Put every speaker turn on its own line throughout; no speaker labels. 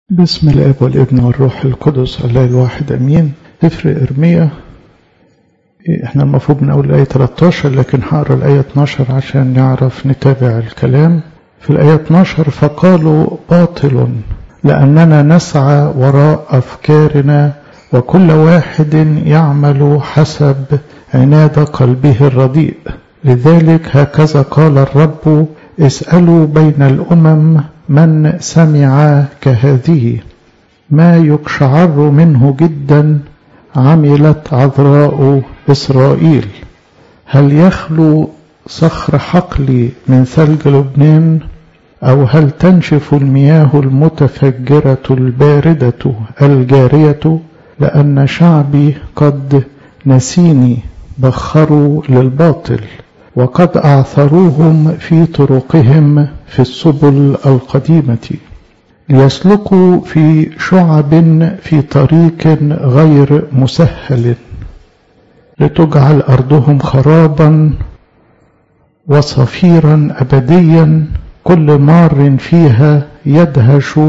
بسم الاب والابن والروح القدس الله الواحد امين سفر ارميا احنا المفروض من اول الايه 13 لكن هقرا الايه 12 عشان نعرف نتابع الكلام في الايه 12 فقالوا باطل لاننا نسعى وراء افكارنا وكل واحد يعمل حسب عناد قلبه الرديء لذلك هكذا قال الرب اسالوا بين الامم من سمع كهذه ما يقشعر منه جدا عملت عذراء إسرائيل هل يخلو صخر حقلي من ثلج لبنان أو هل تنشف المياه المتفجرة الباردة الجارية لأن شعبي قد نسيني بخروا للباطل وقد أعثروهم في طرقهم في السبل القديمة ليسلكوا في شعب في طريق غير مسهل لتجعل أرضهم خرابا وصفيرا أبديا كل مار فيها يدهش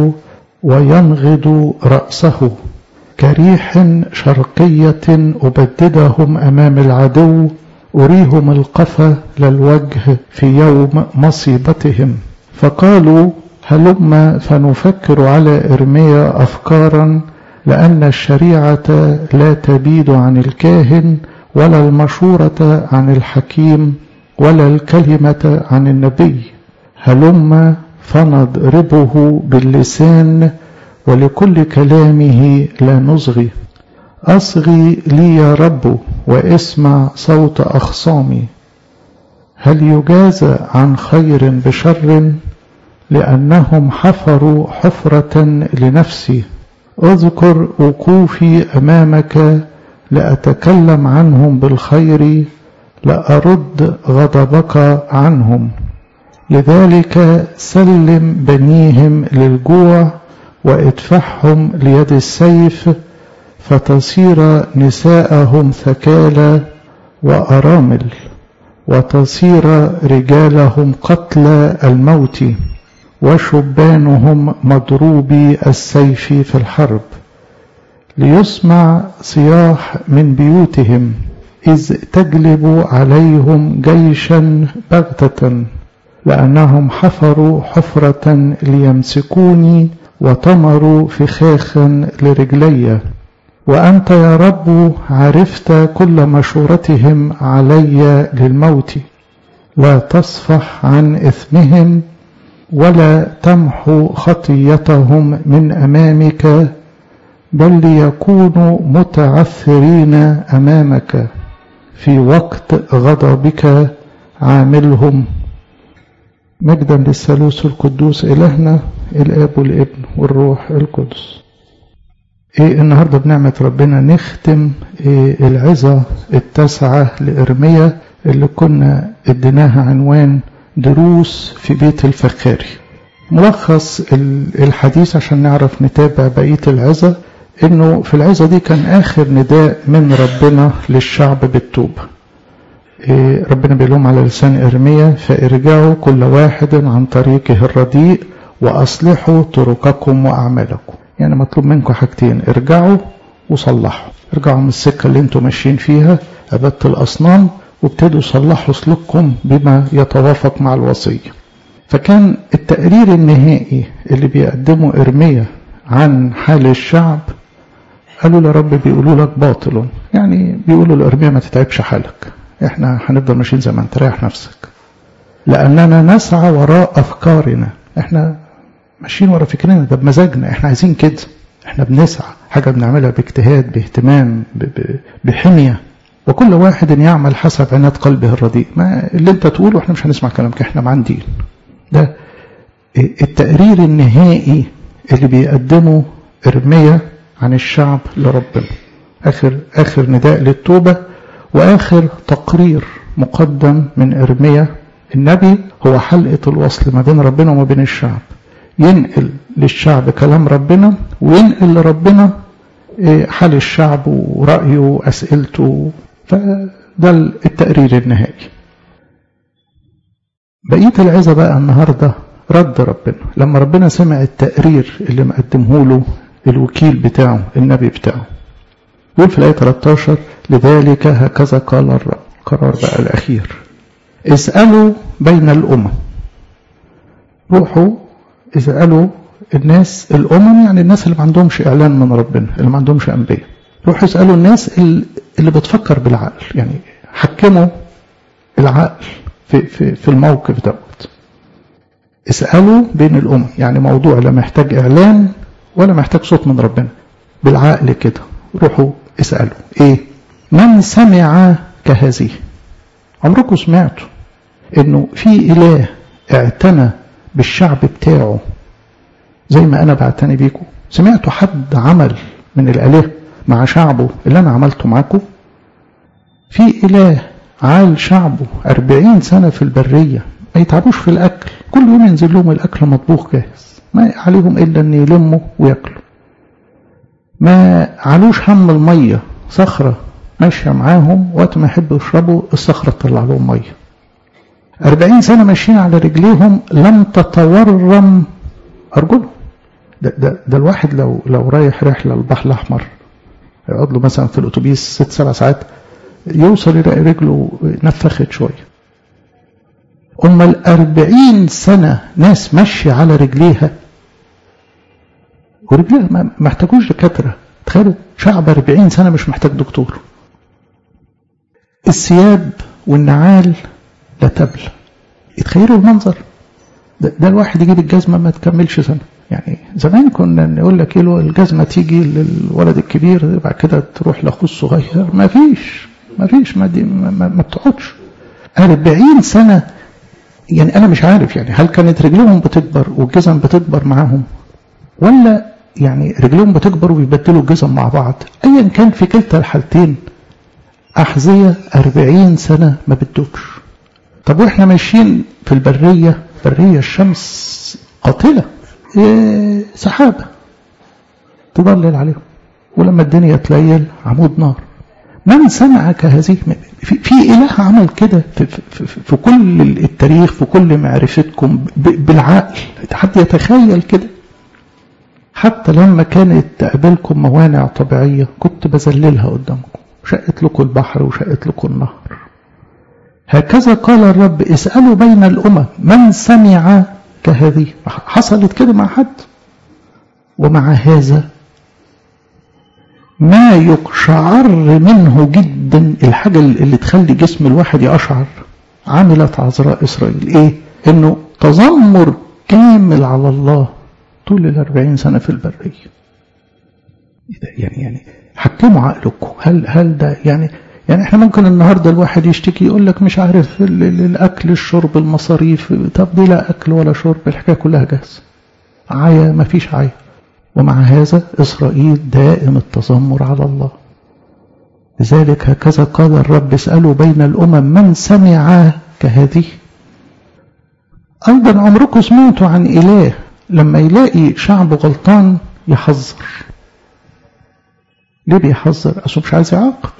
وينغض رأسه كريح شرقية أبددهم أمام العدو أريهم القفا للوجه في يوم مصيبتهم فقالوا هلم فنفكر على إرميا أفكارا لأن الشريعة لا تبيد عن الكاهن ولا المشورة عن الحكيم ولا الكلمة عن النبي هلم فنضربه باللسان ولكل كلامه لا نصغي أصغي لي يا رب واسمع صوت أخصامي هل يجازى عن خير بشر لأنهم حفروا حفرة لنفسي اذكر وقوفي أمامك لأتكلم عنهم بالخير لأرد غضبك عنهم لذلك سلم بنيهم للجوع وادفعهم ليد السيف فتصير نساءهم ثكالى وأرامل وتصير رجالهم قتلى الموت وشبانهم مضروبي السيف في الحرب ليسمع صياح من بيوتهم إذ تجلب عليهم جيشا بغتة لأنهم حفروا حفرة ليمسكوني وطمروا فخاخا لرجلي وأنت يا رب عرفت كل مشورتهم علي للموت لا تصفح عن إثمهم ولا تمحو خطيتهم من أمامك بل ليكونوا متعثرين أمامك في وقت غضبك عاملهم مجدا للثالوث القدوس إلهنا الآب والابن والروح القدس إيه النهاردة بنعمة ربنا نختم إيه العظة التاسعة لإرميا اللي كنا اديناها عنوان دروس في بيت الفخاري ملخص الحديث عشان نعرف نتابع بقية العظة انه في العظة دي كان اخر نداء من ربنا للشعب بالتوبة إيه ربنا بيقول لهم على لسان ارميا فارجعوا كل واحد عن طريقه الرديء واصلحوا طرقكم واعمالكم يعني مطلوب منكم حاجتين ارجعوا وصلحوا ارجعوا من السكة اللي انتم ماشيين فيها عبادة الأصنام وابتدوا صلحوا سلوككم بما يتوافق مع الوصية فكان التقرير النهائي اللي بيقدمه إرميا عن حال الشعب قالوا لرب بيقولوا لك باطل يعني بيقولوا لإرميا ما تتعبش حالك احنا هنفضل ماشيين زي ما انت ريح نفسك لأننا نسعى وراء أفكارنا احنا ماشيين ورا فكرنا ده بمزاجنا احنا عايزين كده احنا بنسعى حاجة بنعملها باجتهاد باهتمام بحمية وكل واحد يعمل حسب عناد قلبه الرديء ما اللي انت تقوله احنا مش هنسمع كلامك احنا معاندين ده التقرير النهائي اللي بيقدمه ارميا عن الشعب لربنا اخر اخر نداء للتوبه واخر تقرير مقدم من ارميا النبي هو حلقه الوصل ما بين ربنا وما بين الشعب ينقل للشعب كلام ربنا وينقل لربنا حال الشعب ورأيه وأسئلته فده التقرير النهائي بقية العظة بقى النهاردة رد ربنا لما ربنا سمع التقرير اللي مقدمه له الوكيل بتاعه النبي بتاعه يقول في الآية 13 لذلك هكذا قال الرب قرار بقى الأخير اسألوا بين الأمم روحوا اسألوا الناس الأمم يعني الناس اللي ما عندهمش إعلان من ربنا اللي ما عندهمش أنبياء روحوا اسألوا الناس اللي بتفكر بالعقل يعني حكموا العقل في, في, في الموقف دوت اسألوا بين الأمم يعني موضوع لا محتاج إعلان ولا محتاج صوت من ربنا بالعقل كده روحوا اسألوا ايه من سمع كهذه عمركم سمعتوا انه في اله اعتنى بالشعب بتاعه زي ما انا بعتني بيكم سمعتوا حد عمل من الالهه مع شعبه اللي انا عملته معاكم في اله عال شعبه أربعين سنة في البرية ما يتعبوش في الأكل كل يوم ينزل لهم الأكل مطبوخ جاهز ما عليهم إلا أن يلموا ويأكلوا ما علوش هم المية صخرة ماشية معاهم وقت ما يحبوا يشربوا الصخرة تطلع لهم مية أربعين سنة ماشيين على رجليهم لم تتورم أرجلهم ده, ده, ده الواحد لو لو رايح رحلة البحر الأحمر يقعد له مثلا في الأتوبيس ست سبع ساعات يوصل يلاقي رجله نفخت شوية أما الأربعين سنة ناس ماشية على رجليها ورجليها ما محتاجوش دكاترة تخيلوا شعب أربعين سنة مش محتاج دكتور الثياب والنعال لا تبلى يتخيلوا المنظر ده, ده الواحد يجيب الجزمة ما تكملش سنة يعني زمان كنا نقول لك ايه الجزمة تيجي للولد الكبير بعد كده تروح لاخوه الصغير ما فيش ما فيش ما, دي ما, ما, ما بتقعدش أربعين سنة يعني أنا مش عارف يعني هل كانت رجلهم بتكبر والجزم بتكبر معاهم ولا يعني رجلهم بتكبر وبيبدلوا الجزم مع بعض أيا كان في كلتا الحالتين أحذية أربعين سنة ما بتدوبش طب وإحنا ماشيين في البرية برية الشمس قاتلة إيه سحابة تضلل عليهم ولما الدنيا تليل عمود نار من سمع كهذه في, في إله عمل كده في, في, في كل التاريخ في كل معرفتكم بالعقل حد يتخيل كده حتى لما كانت تقابلكم موانع طبيعية كنت بذللها قدامكم شقت لكم البحر وشقت لكم النهر هكذا قال الرب اسألوا بين الأمم من سمع كهذه حصلت كده مع حد ومع هذا ما يقشعر منه جدا الحاجة اللي تخلي جسم الواحد يقشعر عملت عذراء إسرائيل إيه؟ إنه تذمر كامل على الله طول الأربعين سنة في البرية يعني يعني حكموا عقلكم هل هل ده يعني يعني احنا ممكن النهارده الواحد يشتكي يقول لك مش عارف الاكل الشرب المصاريف طب دي لا اكل ولا شرب الحكايه كلها جاهزه عيا ما فيش عيا ومع هذا إسرائيل دائم التذمر على الله لذلك هكذا قال الرب اسألوا بين الأمم من سمع كهذه أيضا عمركم سمعتوا عن إله لما يلاقي شعب غلطان يحذر ليه بيحذر أصله مش عايز يعاقب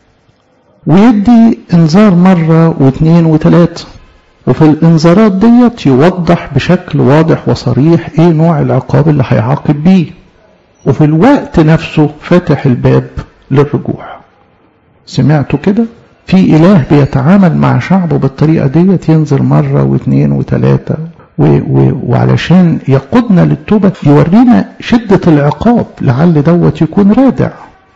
ويدي انذار مرة واثنين وثلاثة وفي الانذارات ديت يوضح بشكل واضح وصريح ايه نوع العقاب اللي هيعاقب بيه وفي الوقت نفسه فاتح الباب للرجوع سمعتوا كده في اله بيتعامل مع شعبه بالطريقه ديت ينزل مره واثنين وثلاثه و و وعلشان يقودنا للتوبه يورينا شده العقاب لعل دوت يكون رادع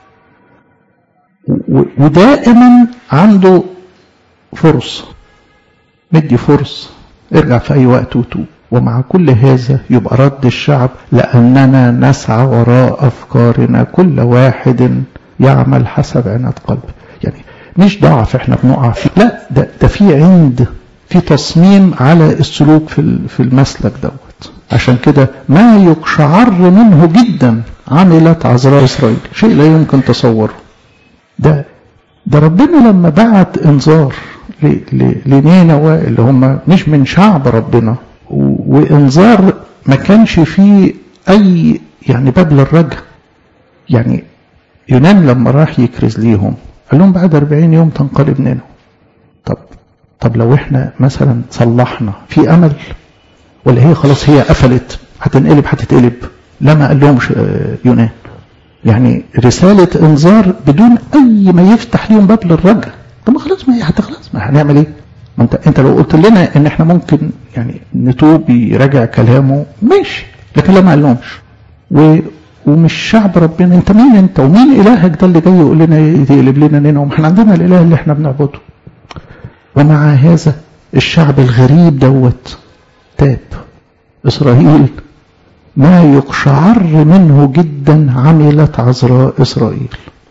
ودائما عنده فرصه مدي فرصة ارجع في أي وقت وتوب ومع كل هذا يبقى رد الشعب لأننا نسعى وراء أفكارنا كل واحد يعمل حسب عناد قلبه يعني مش ضعف احنا بنقع فيه لا ده, ده في عند في تصميم على السلوك في في المسلك دوت عشان كده ما يقشعر منه جدا عملت عذراء اسرائيل شيء لا يمكن تصوره ده ده ربنا لما بعت انذار لنينوى اللي هم مش من شعب ربنا وانذار ما كانش فيه اي يعني باب للرجع يعني يونان لما راح يكرز ليهم قال لهم بعد 40 يوم تنقلب نينوى طب طب لو احنا مثلا صلحنا في امل ولا هي خلاص هي قفلت هتنقلب هتتقلب لا ما قال لهمش يونان يعني رسالة انذار بدون اي ما يفتح ليهم باب للرجع طب ما خلاص ما هي هتخلص ما هنعمل ايه ما انت انت لو قلت لنا ان احنا ممكن يعني نتوب يراجع كلامه ماشي لكن لا ما قالهمش و ومش شعب ربنا انت مين انت ومين الهك ده اللي جاي يقول لنا يقلب لنا نينهم احنا عندنا الاله اللي احنا بنعبده ومع هذا الشعب الغريب دوت تاب اسرائيل ما يقشعر منه جدا عملت عذراء اسرائيل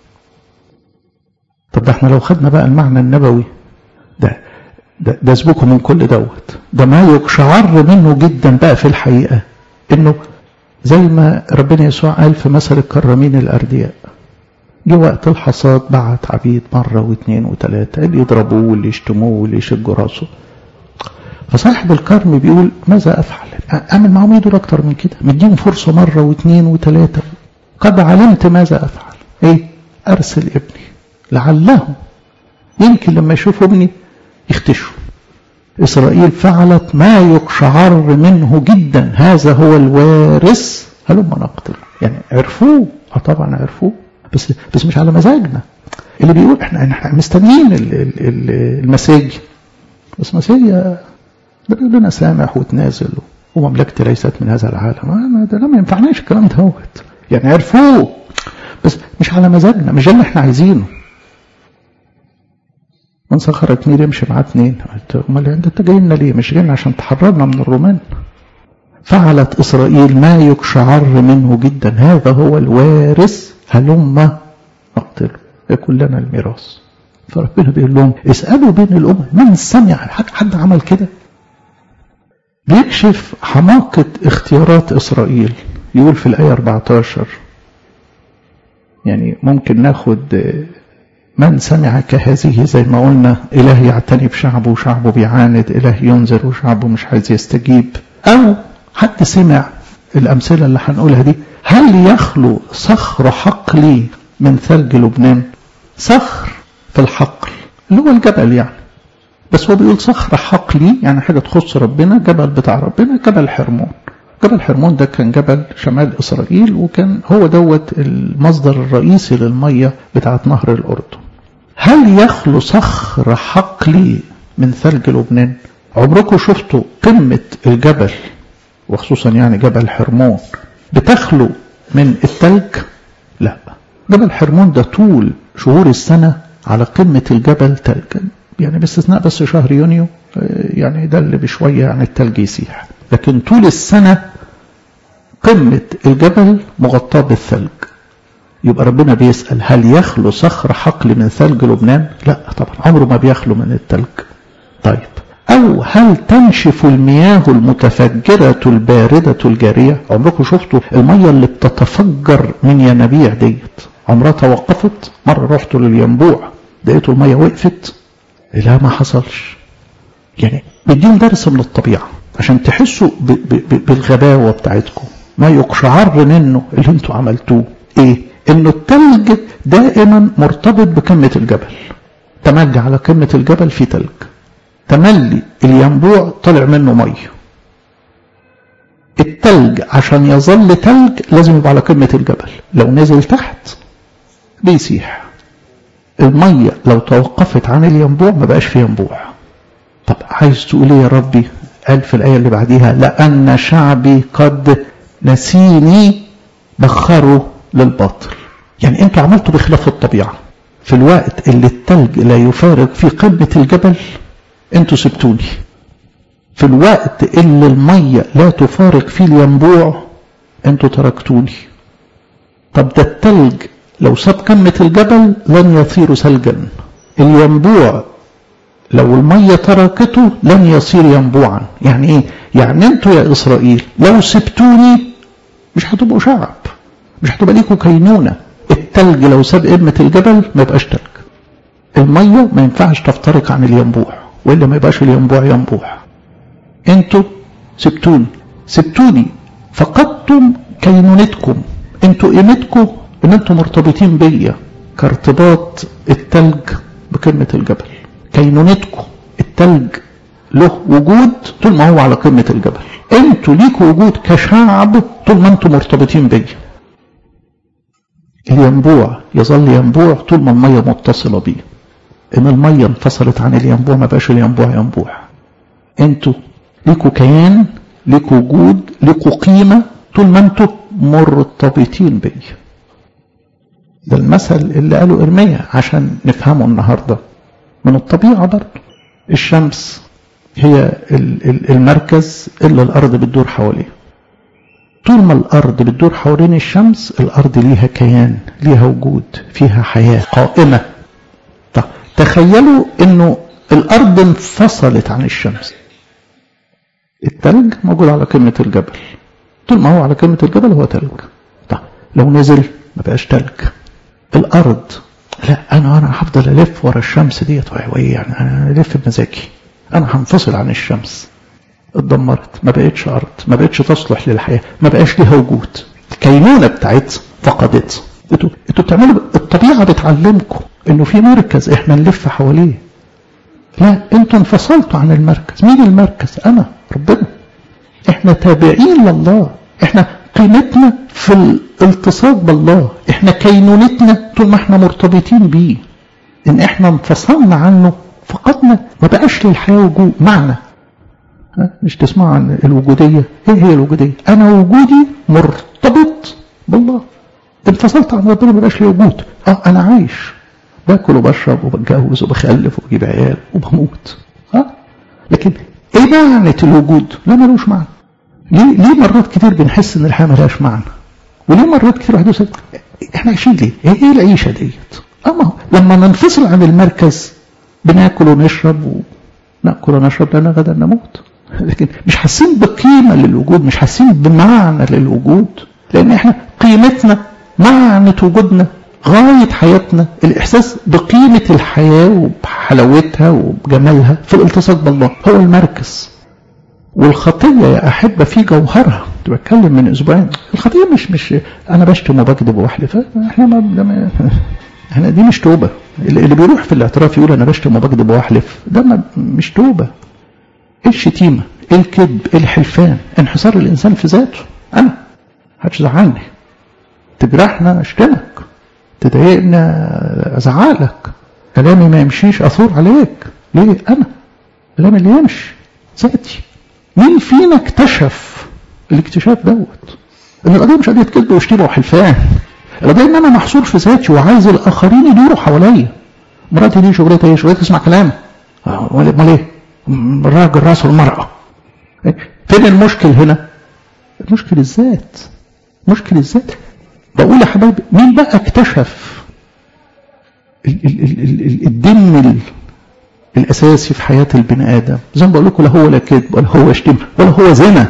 طب ده احنا لو خدنا بقى المعنى النبوي ده ده, ده سبوكه من كل دوت ده ما يقشعر منه جدا بقى في الحقيقه انه زي ما ربنا يسوع قال في مثل الكرامين الاردياء جه وقت الحصاد بعت عبيد مرة واثنين وثلاثة اللي يضربوه واللي يشتموه واللي يشجوا راسه فصاحب الكرم بيقول ماذا أفعل أعمل معهم يدور أكتر من كده مديهم فرصة مرة واثنين وثلاثة قد علمت ماذا أفعل إيه أرسل ابني لعلهم يمكن لما يشوفوا ابني يختشوا إسرائيل فعلت ما يقشعر منه جدا هذا هو الوارث هلما نقتل يعني عرفوه اه طبعا عرفوه بس بس مش على مزاجنا اللي بيقول احنا احنا مستنيين المساجي بس مساجي ربنا سامح وتنازل ومملكتي ليست من هذا العالم ده ما ينفعناش الكلام دوت يعني عرفوه بس مش على مزاجنا مش ده اللي احنا عايزينه من سخر اتنين يمشي معاه اتنين امال انت جاي لنا ليه مش جايين عشان تحررنا من الرومان فعلت اسرائيل ما يقشعر منه جدا هذا هو الوارث هلم نقتله يكون لنا الميراث فربنا بيقول لهم اسالوا بين الامم من سمع حد عمل كده بيكشف حماقة اختيارات إسرائيل يقول في الآية 14 يعني ممكن ناخد من سمع كهذه زي ما قلنا إله يعتني بشعبه وشعبه بيعاند إله ينذر وشعبه مش عايز يستجيب أو حد سمع الأمثلة اللي هنقولها دي هل يخلو صخر حقلي من ثلج لبنان صخر في الحقل اللي هو الجبل يعني بس هو بيقول صخر حقلي يعني حاجة تخص ربنا جبل بتاع ربنا جبل حرمون جبل حرمون ده كان جبل شمال إسرائيل وكان هو دوت المصدر الرئيسي للمية بتاعت نهر الأردن هل يخلو صخر حقلي من ثلج لبنان عمركم شفتوا قمة الجبل وخصوصا يعني جبل حرمون بتخلو من الثلج لا جبل حرمون ده طول شهور السنة على قمة الجبل تلج يعني باستثناء بس شهر يونيو يعني ده اللي بشوية يعني التلج يسيح لكن طول السنة قمة الجبل مغطاة بالثلج يبقى ربنا بيسأل هل يخلو صخر حقل من ثلج لبنان لا طبعا عمره ما بيخلو من الثلج طيب أو هل تنشف المياه المتفجرة الباردة الجارية عمركم شفتوا المية اللي بتتفجر من ينابيع ديت عمرها توقفت مرة رحت للينبوع لقيتوا المية وقفت لا ما حصلش يعني بدين درس من الطبيعة عشان تحسوا ب ب بالغباوة بتاعتكم ما يقشعر منه اللي انتوا عملتوه ايه انه التلج دائما مرتبط بقمة الجبل تملي على قمة الجبل في تلج تملي الينبوع طلع منه ميه التلج عشان يظل تلج لازم يبقى على قمة الجبل لو نزل تحت بيسيح المية لو توقفت عن الينبوع ما بقاش فيه ينبوع طب عايز تقول ايه يا ربي قال في الآية اللي بعديها لأن شعبي قد نسيني بخروا للباطل يعني انتوا عملتوا بخلاف الطبيعة في الوقت اللي التلج لا يفارق في قمة الجبل انتوا سبتوني في الوقت اللي المية لا تفارق فيه الينبوع انتوا تركتوني طب ده التلج لو ساب قمة الجبل لن يصير ثلجا الينبوع لو المية تركته لن يصير ينبوعا يعني ايه يعني انتوا يا اسرائيل لو سبتوني مش هتبقوا شعب مش هتبقى ليكوا كينونة التلج لو ساب قمة الجبل ما يبقاش تلج المية ما ينفعش تفترق عن الينبوع وإلا ما يبقاش الينبوع ينبوع انتوا سبتوني سبتوني فقدتم كينونتكم انتوا قيمتكم ان انتوا مرتبطين بيا كارتباط التلج بقمة الجبل كينونتكم التلج له وجود طول ما هو على قمة الجبل انتوا ليكوا وجود كشعب طول ما انتوا مرتبطين بيا الينبوع يظل ينبوع طول ما المية متصلة بيه ان المية انفصلت عن الينبوع ما بقاش الينبوع ينبوع انتوا ليكوا كيان ليكوا وجود ليكوا قيمة طول ما انتوا مرتبطين بيا ده المثل اللي قاله ارميا عشان نفهمه النهارده من الطبيعة برضه الشمس هي المركز اللي الأرض بتدور حواليه طول ما الأرض بتدور حوالين الشمس الأرض ليها كيان ليها وجود فيها حياة قائمة طب تخيلوا أنه الأرض انفصلت عن الشمس التلج موجود على قمة الجبل طول ما هو على قمة الجبل هو تلج طب لو نزل ما بقاش تلج الأرض لا أنا أنا هفضل ألف ورا الشمس ديت وإيه يعني أنا ألف بمزاجي أنا هنفصل عن الشمس اتدمرت ما بقتش أرض ما بقتش تصلح للحياة ما بقاش ليها وجود الكينونة بتاعتها فقدت انتوا انتوا بتعملوا الطبيعة بتعلمكم انه في مركز احنا نلف حواليه لا انتوا انفصلتوا عن المركز مين المركز انا ربنا احنا تابعين لله احنا قيمتنا في الالتصاق بالله احنا كينونتنا طول ما احنا مرتبطين بيه ان احنا انفصلنا عنه فقدنا ما بقاش للحياة وجود معنى مش تسمع عن الوجودية ايه هي الوجودية انا وجودي مرتبط بالله انفصلت عن ربنا ما بقاش لي وجود اه انا عايش باكل وبشرب وبتجوز وبخلف وبجيب عيال وبموت اه لكن ايه معنى الوجود لا ملوش معنى ليه ليه مرات كتير بنحس ان الحياه ملهاش معنى وليه مرات كتير واحد يقول احنا عايشين ليه ايه ايه العيشه ديت اما لما ننفصل عن المركز بناكل ونشرب وناكل ونشرب لنا غدا نموت لكن مش حاسين بقيمه للوجود مش حاسين بمعنى للوجود لان احنا قيمتنا معنى وجودنا غاية حياتنا الإحساس بقيمة الحياة وبحلاوتها وبجمالها في الالتصاق بالله هو المركز والخطية يا أحبة في جوهرها كنت بتكلم من أسبوعين الخطية مش مش أنا بشتم وبكذب وبحلف إحنا ما احنا دي مش توبة اللي بيروح في الاعتراف يقول أنا بشتم وبكذب وأحلف ده ما مش توبة إيه الشتيمة إيه الكذب إيه الحلفان انحصار الإنسان في ذاته أنا محدش زعلني تجرحنا اشتمك تضايقنا ازعلك كلامي ما يمشيش اثور عليك ليه انا كلامي اللي يمشي ذاتي مين فينا اكتشف الاكتشاف دوت ان القضيه مش قضيه كذب وشتيمه وحلفان القضيه ان انا محصور في ذاتي وعايز الاخرين يدوروا حواليا مراتي دي شغلتها ايه شغلتها تسمع كلام امال ايه الراجل راسه المراه فين المشكل هنا المشكل الذات مشكل الذات بقول يا حبايبي مين بقى اكتشف ال ال ال ال الدم الاساسي في حياه البني ادم زي ما بقول لكم لا هو لا كذب ولا هو شتم ولا هو زنا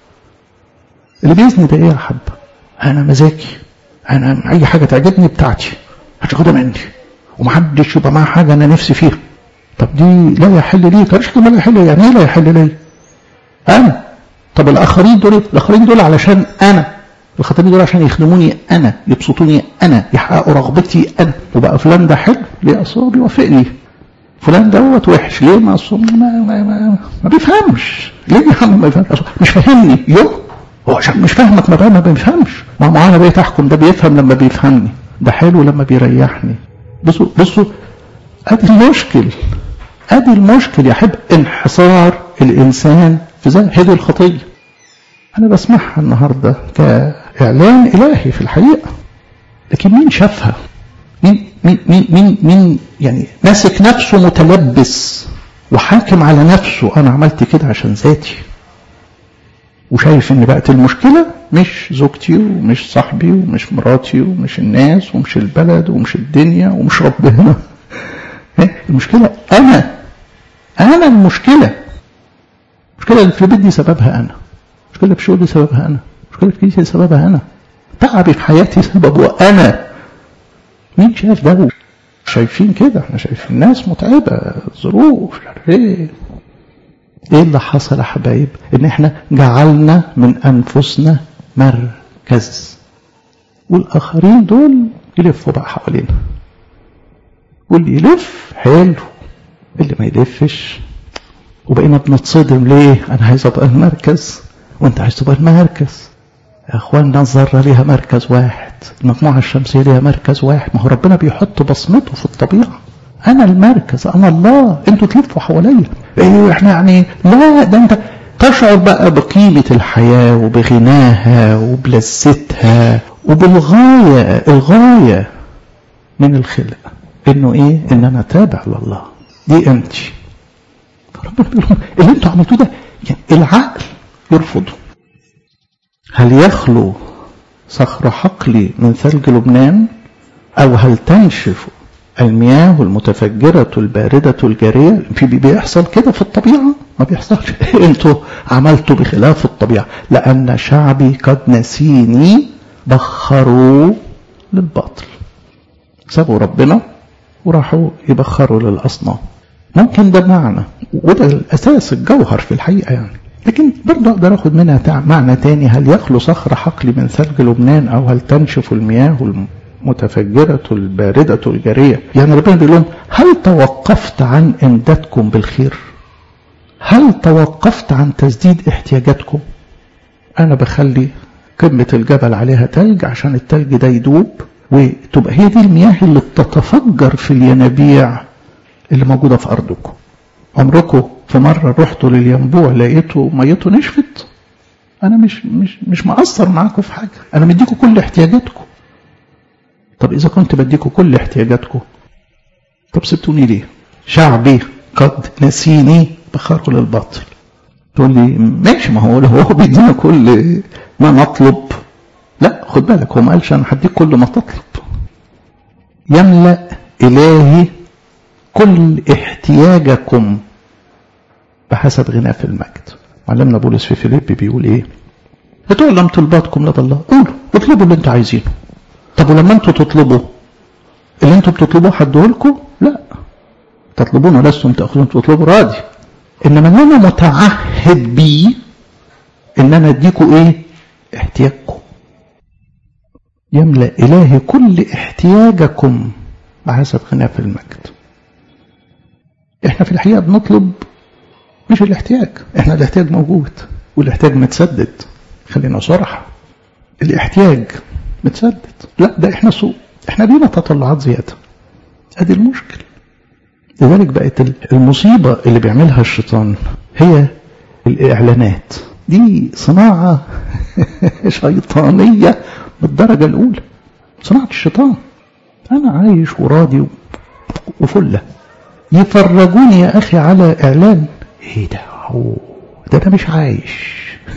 اللي بيزني ده ايه يا حب انا مزاجي انا اي حاجه تعجبني بتاعتي هتاخدها مني ومحدش يبقى معاه حاجه انا نفسي فيها طب دي لا يحل لي طب ما لا يحل يعني ايه لا يحل لي انا طب الاخرين دول الاخرين دول علشان انا الخطيبين دول عشان يخدموني انا يبسطوني انا يحققوا رغبتي انا وبقى فلان ده حلو ليه اصل هو بيوافقني فلان دوت وحش ليه ما اصل ما, ما, ما, ما بيفهمش ليه يا عم ما بيفهمش مش فاهمني يو هو عشان مش فاهمك ما بقى ما بيفهمش ما هو انا بقيت احكم ده بيفهم لما بيفهمني ده حلو لما بيريحني بصوا بصوا ادي المشكل ادي المشكل يا حب انحصار الانسان في ذات هذه الخطيه أنا بسمعها النهاردة كإعلان إلهي في الحقيقة لكن مين شافها مين, مين, مين, مين, مين يعني ماسك نفسه متلبس وحاكم على نفسه أنا عملت كده عشان ذاتي وشايف ان بقت المشكلة مش زوجتي ومش صاحبي ومش مراتي ومش الناس ومش البلد ومش الدنيا ومش ربنا المشكلة أنا أنا المشكلة المشكلة اللي في البيت دي سببها أنا المشكلة في شغلي سببها أنا المشكلة في كنيستي سببها أنا تعبي في حياتي سببه أنا مين شايف ده شايفين كده احنا شايفين ناس متعبة ظروف ايه ايه اللي حصل يا حبايب ان احنا جعلنا من انفسنا مركز والاخرين دول يلفوا بقى حوالينا واللي يلف حلو اللي ما يلفش وبقينا بنتصدم ليه انا عايز ابقى المركز وانت عايز تبقى المركز يا اخوانا الذره ليها مركز واحد المجموعه الشمسيه ليها مركز واحد ما هو ربنا بيحط بصمته في الطبيعه انا المركز انا الله انتوا تلفوا حواليا ايه احنا يعني لا ده انت تشعر بقى بقيمة الحياة وبغناها وبلذتها وبالغاية الغاية من الخلق انه ايه ان انا تابع لله دي قيمتي فربنا بيقول لهم اللي انتوا عملتوه ده يعني العقل يرفضه هل يخلو صخر حقلي من ثلج لبنان او هل تنشف المياه المتفجرة الباردة الجارية في بيحصل كده في الطبيعة ما بيحصلش انتوا عملتوا بخلاف الطبيعة لأن شعبي قد نسيني بخروا للباطل سابوا ربنا وراحوا يبخروا للأصنام ممكن ده معنى وده الأساس الجوهر في الحقيقة يعني لكن برضه أقدر أخد منها معنى تاني هل يخلو صخر حقلي من ثلج لبنان أو هل تنشف المياه المتفجرة الباردة الجارية يعني ربنا بيقول لهم هل توقفت عن إمدادكم بالخير هل توقفت عن تسديد احتياجاتكم أنا بخلي قمة الجبل عليها تلج عشان التلج ده يدوب وتبقى هي دي المياه اللي بتتفجر في الينابيع اللي موجودة في أرضكم عمركم في مرة رحتوا للينبوع لقيتوا ميته نشفت أنا مش مش مش مقصر معاكم في حاجة أنا مديكم كل احتياجاتكم طب إذا كنت بديكم كل احتياجاتكم طب سبتوني ليه شعبي قد نسيني بخروا للباطل تقول لي ماشي ما هو هو بيدينا كل ما نطلب لا خد بالك هو ما قالش انا هديك كل ما تطلب يملا الهي كل احتياجكم بحسب غناه في المجد معلمنا بولس في فيليب بيقول ايه اتعلم طلباتكم لدى الله قولوا اطلبوا اللي انتوا عايزينه طب ولما انتوا تطلبوا اللي انتوا بتطلبوه حدوه لكم لا تطلبون ولستم تاخذون تطلبوا راضي انما ان انا متعهد بيه ان انا اديكم ايه احتياجكم يملا الهي كل احتياجكم بحسب غناه في المجد احنا في الحقيقه بنطلب مش الاحتياج احنا الاحتياج موجود والاحتياج متسدد خلينا صراحه الاحتياج متسدد لا ده احنا سوء احنا لينا تطلعات زياده ادي المشكل لذلك بقت المصيبة اللي بيعملها الشيطان هي الإعلانات دي صناعة شيطانية بالدرجة الأولى صناعة الشيطان أنا عايش وراضي وفلة يفرجوني يا أخي على إعلان إيه ده أوه ده أنا مش عايش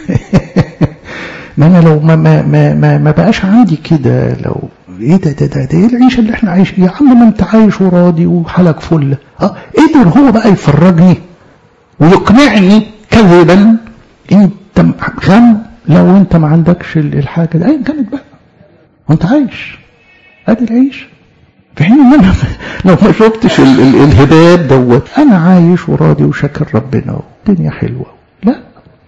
ما أنا لو ما ما ما ما, ما بقاش عندي كده لو ايه ده ده ده, ده ايه العيشه اللي احنا عايشين يا عم ما انت عايش وراضي وحالك فل اه قدر هو بقى يفرجني ويقنعني كذبا انت غم لو انت ما عندكش الحاجه دي ايا كانت بقى وانت عايش ادي العيش في حين ان انا لو ما شفتش ال ال الهدايات دوت انا عايش وراضي وشاكر ربنا والدنيا حلوه لا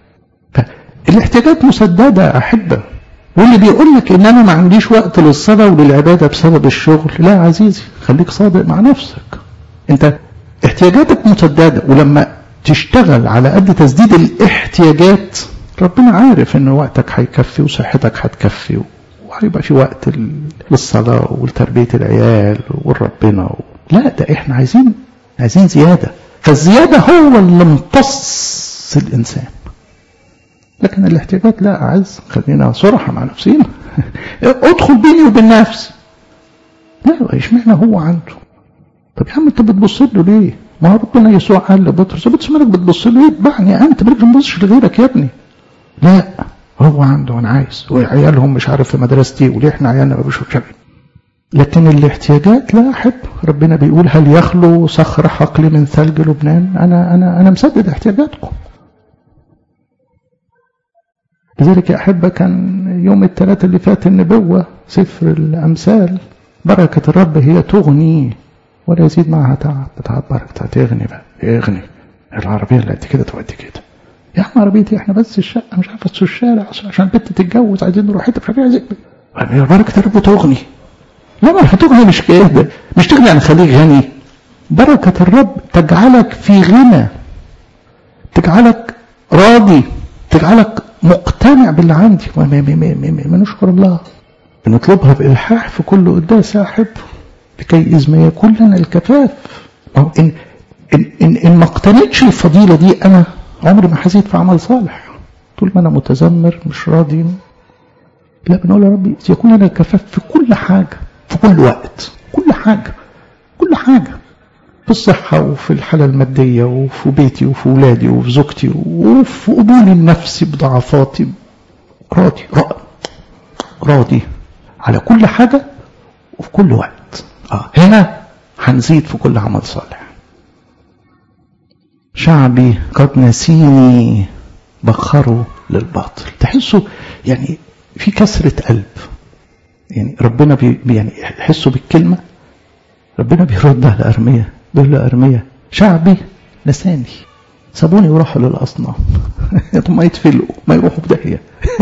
فالاحتياجات مسدده احبه واللي بيقول لك ان انا ما عنديش وقت للصلاه وللعباده بسبب الشغل لا يا عزيزي خليك صادق مع نفسك انت احتياجاتك مسدده ولما تشتغل على قد تسديد الاحتياجات ربنا عارف ان وقتك هيكفي وصحتك هتكفي وهيبقى في وقت للصلاه ولتربيه العيال والربنا و... لا ده احنا عايزين عايزين زياده فالزياده هو اللي امتص الانسان لكن الاحتياجات لا أعز خلينا صراحة مع نفسينا ادخل بيني وبين نفسي لا اشمعنى هو عنده طب يا عم انت بتبص له ليه ما هو ربنا يسوع قال لبطرس بطرس مالك بتبص له ايه اتبعني انت مالك ما تبصش لغيرك يا ابني لا هو عنده انا عايز وعيالهم مش عارف في مدرستي وليه احنا عيالنا ما بيشوفش لكن الاحتياجات لا احب ربنا بيقول هل يخلو صخر حقل من ثلج لبنان انا انا انا مسدد احتياجاتكم لذلك يا أحبة كان يوم الثلاثة اللي فات النبوة سفر الأمثال بركة الرب هي تغني ولا يزيد معها تعب تعب بركة تغني بقى يغني العربية اللي قد كده تودي كده يا عم عربيتي احنا بس الشقة مش عارفة الشارع عشان البنت تتجوز عايزين نروح حتة مش عارفين عايزين بركة الرب تغني لا ما هتغني مش كده مش تغني يعني خليك غني بركة الرب تجعلك في غنى تجعلك راضي تجعلك مقتنع باللي عندي ما نشكر الله بنطلبها بإلحاح في كل قداس يا أحب لكي إذ ما يكون لنا الكفاف إن, إن, إن, إن ما اقتنيتش الفضيلة دي أنا عمري ما هزيد في عمل صالح طول ما أنا متذمر مش راضي لا بنقول يا ربي يكون لنا الكفاف في كل حاجة في كل وقت كل حاجة كل حاجة في الصحة وفي الحالة المادية وفي بيتي وفي ولادي وفي زوجتي وفي قبولي لنفسي بضعفاتي راضي راضي على كل حاجة وفي كل وقت آه هنا هنزيد في كل عمل صالح شعبي قد نسيني بخروا للباطل تحسوا يعني في كسرة قلب يعني ربنا بي يعني يحسوا بالكلمة ربنا بيرد على أرمية بيقول له أرمية شعبي نساني سابوني وراحوا للأصنام طب ما يتفلقوا ما يروحوا في داهية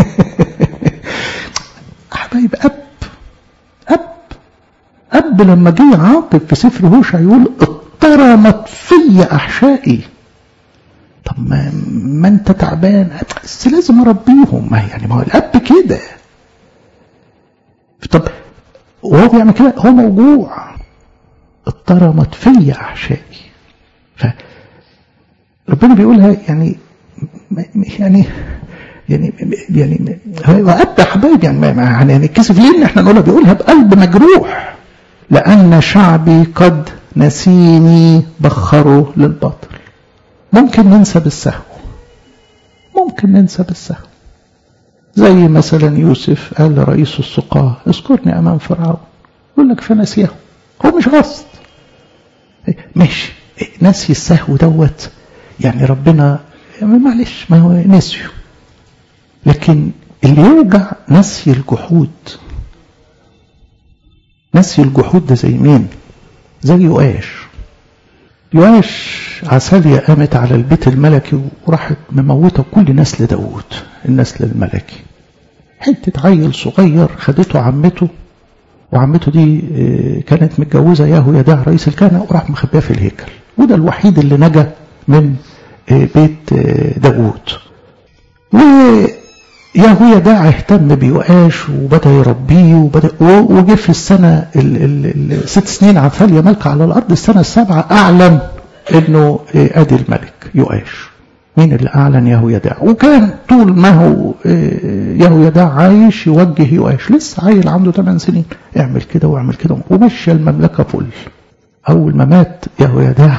حبايب أب أب أب لما جه عاطف في سفر هوشع يقول اضطرمت في أحشائي طب ما, ما انت تعبان بس لازم اربيهم ما يعني ما هو الاب كده طب وهو بيعمل كده هو موجوع اضطرمت في احشائي ف ربنا بيقولها يعني يعني يعني يعني هو اب حبايب يعني ما يعني نتكسف ليه ان احنا نقولها بيقولها بقلب مجروح لان شعبي قد نسيني بخروا للباطل ممكن ننسى بالسهو ممكن ننسى بالسهو زي مثلا يوسف قال لرئيس السقاة اذكرني امام فرعون يقول لك فنسيه هو مش قصد ماشي نسي السهو دوت يعني ربنا معلش ما هو نسيه لكن اللي يوجع نسي الجحود نسي الجحود ده زي مين زي يؤاش يؤاش عسالية قامت على البيت الملكي وراحت مموتة كل نسل داوود النسل الملكي حتة عيل صغير خدته عمته وعمته دي كانت متجوزة ياهو يداع رئيس الكهنة وراح مخباه في الهيكل وده الوحيد اللي نجا من بيت داوود وياهو يداع اهتم بيؤاش وبدأ يربيه وبدأ وجه في السنة الست سنين عفالية ملكة على الأرض السنة السابعة أعلن انه ادي الملك يؤاش مين اللي اعلن يهو يداع وكان طول ما هو يهو يداع عايش يوجه يؤاش لسه عيل عنده 8 سنين اعمل كده واعمل كده ومشي المملكه فل اول ما مات يهو يداع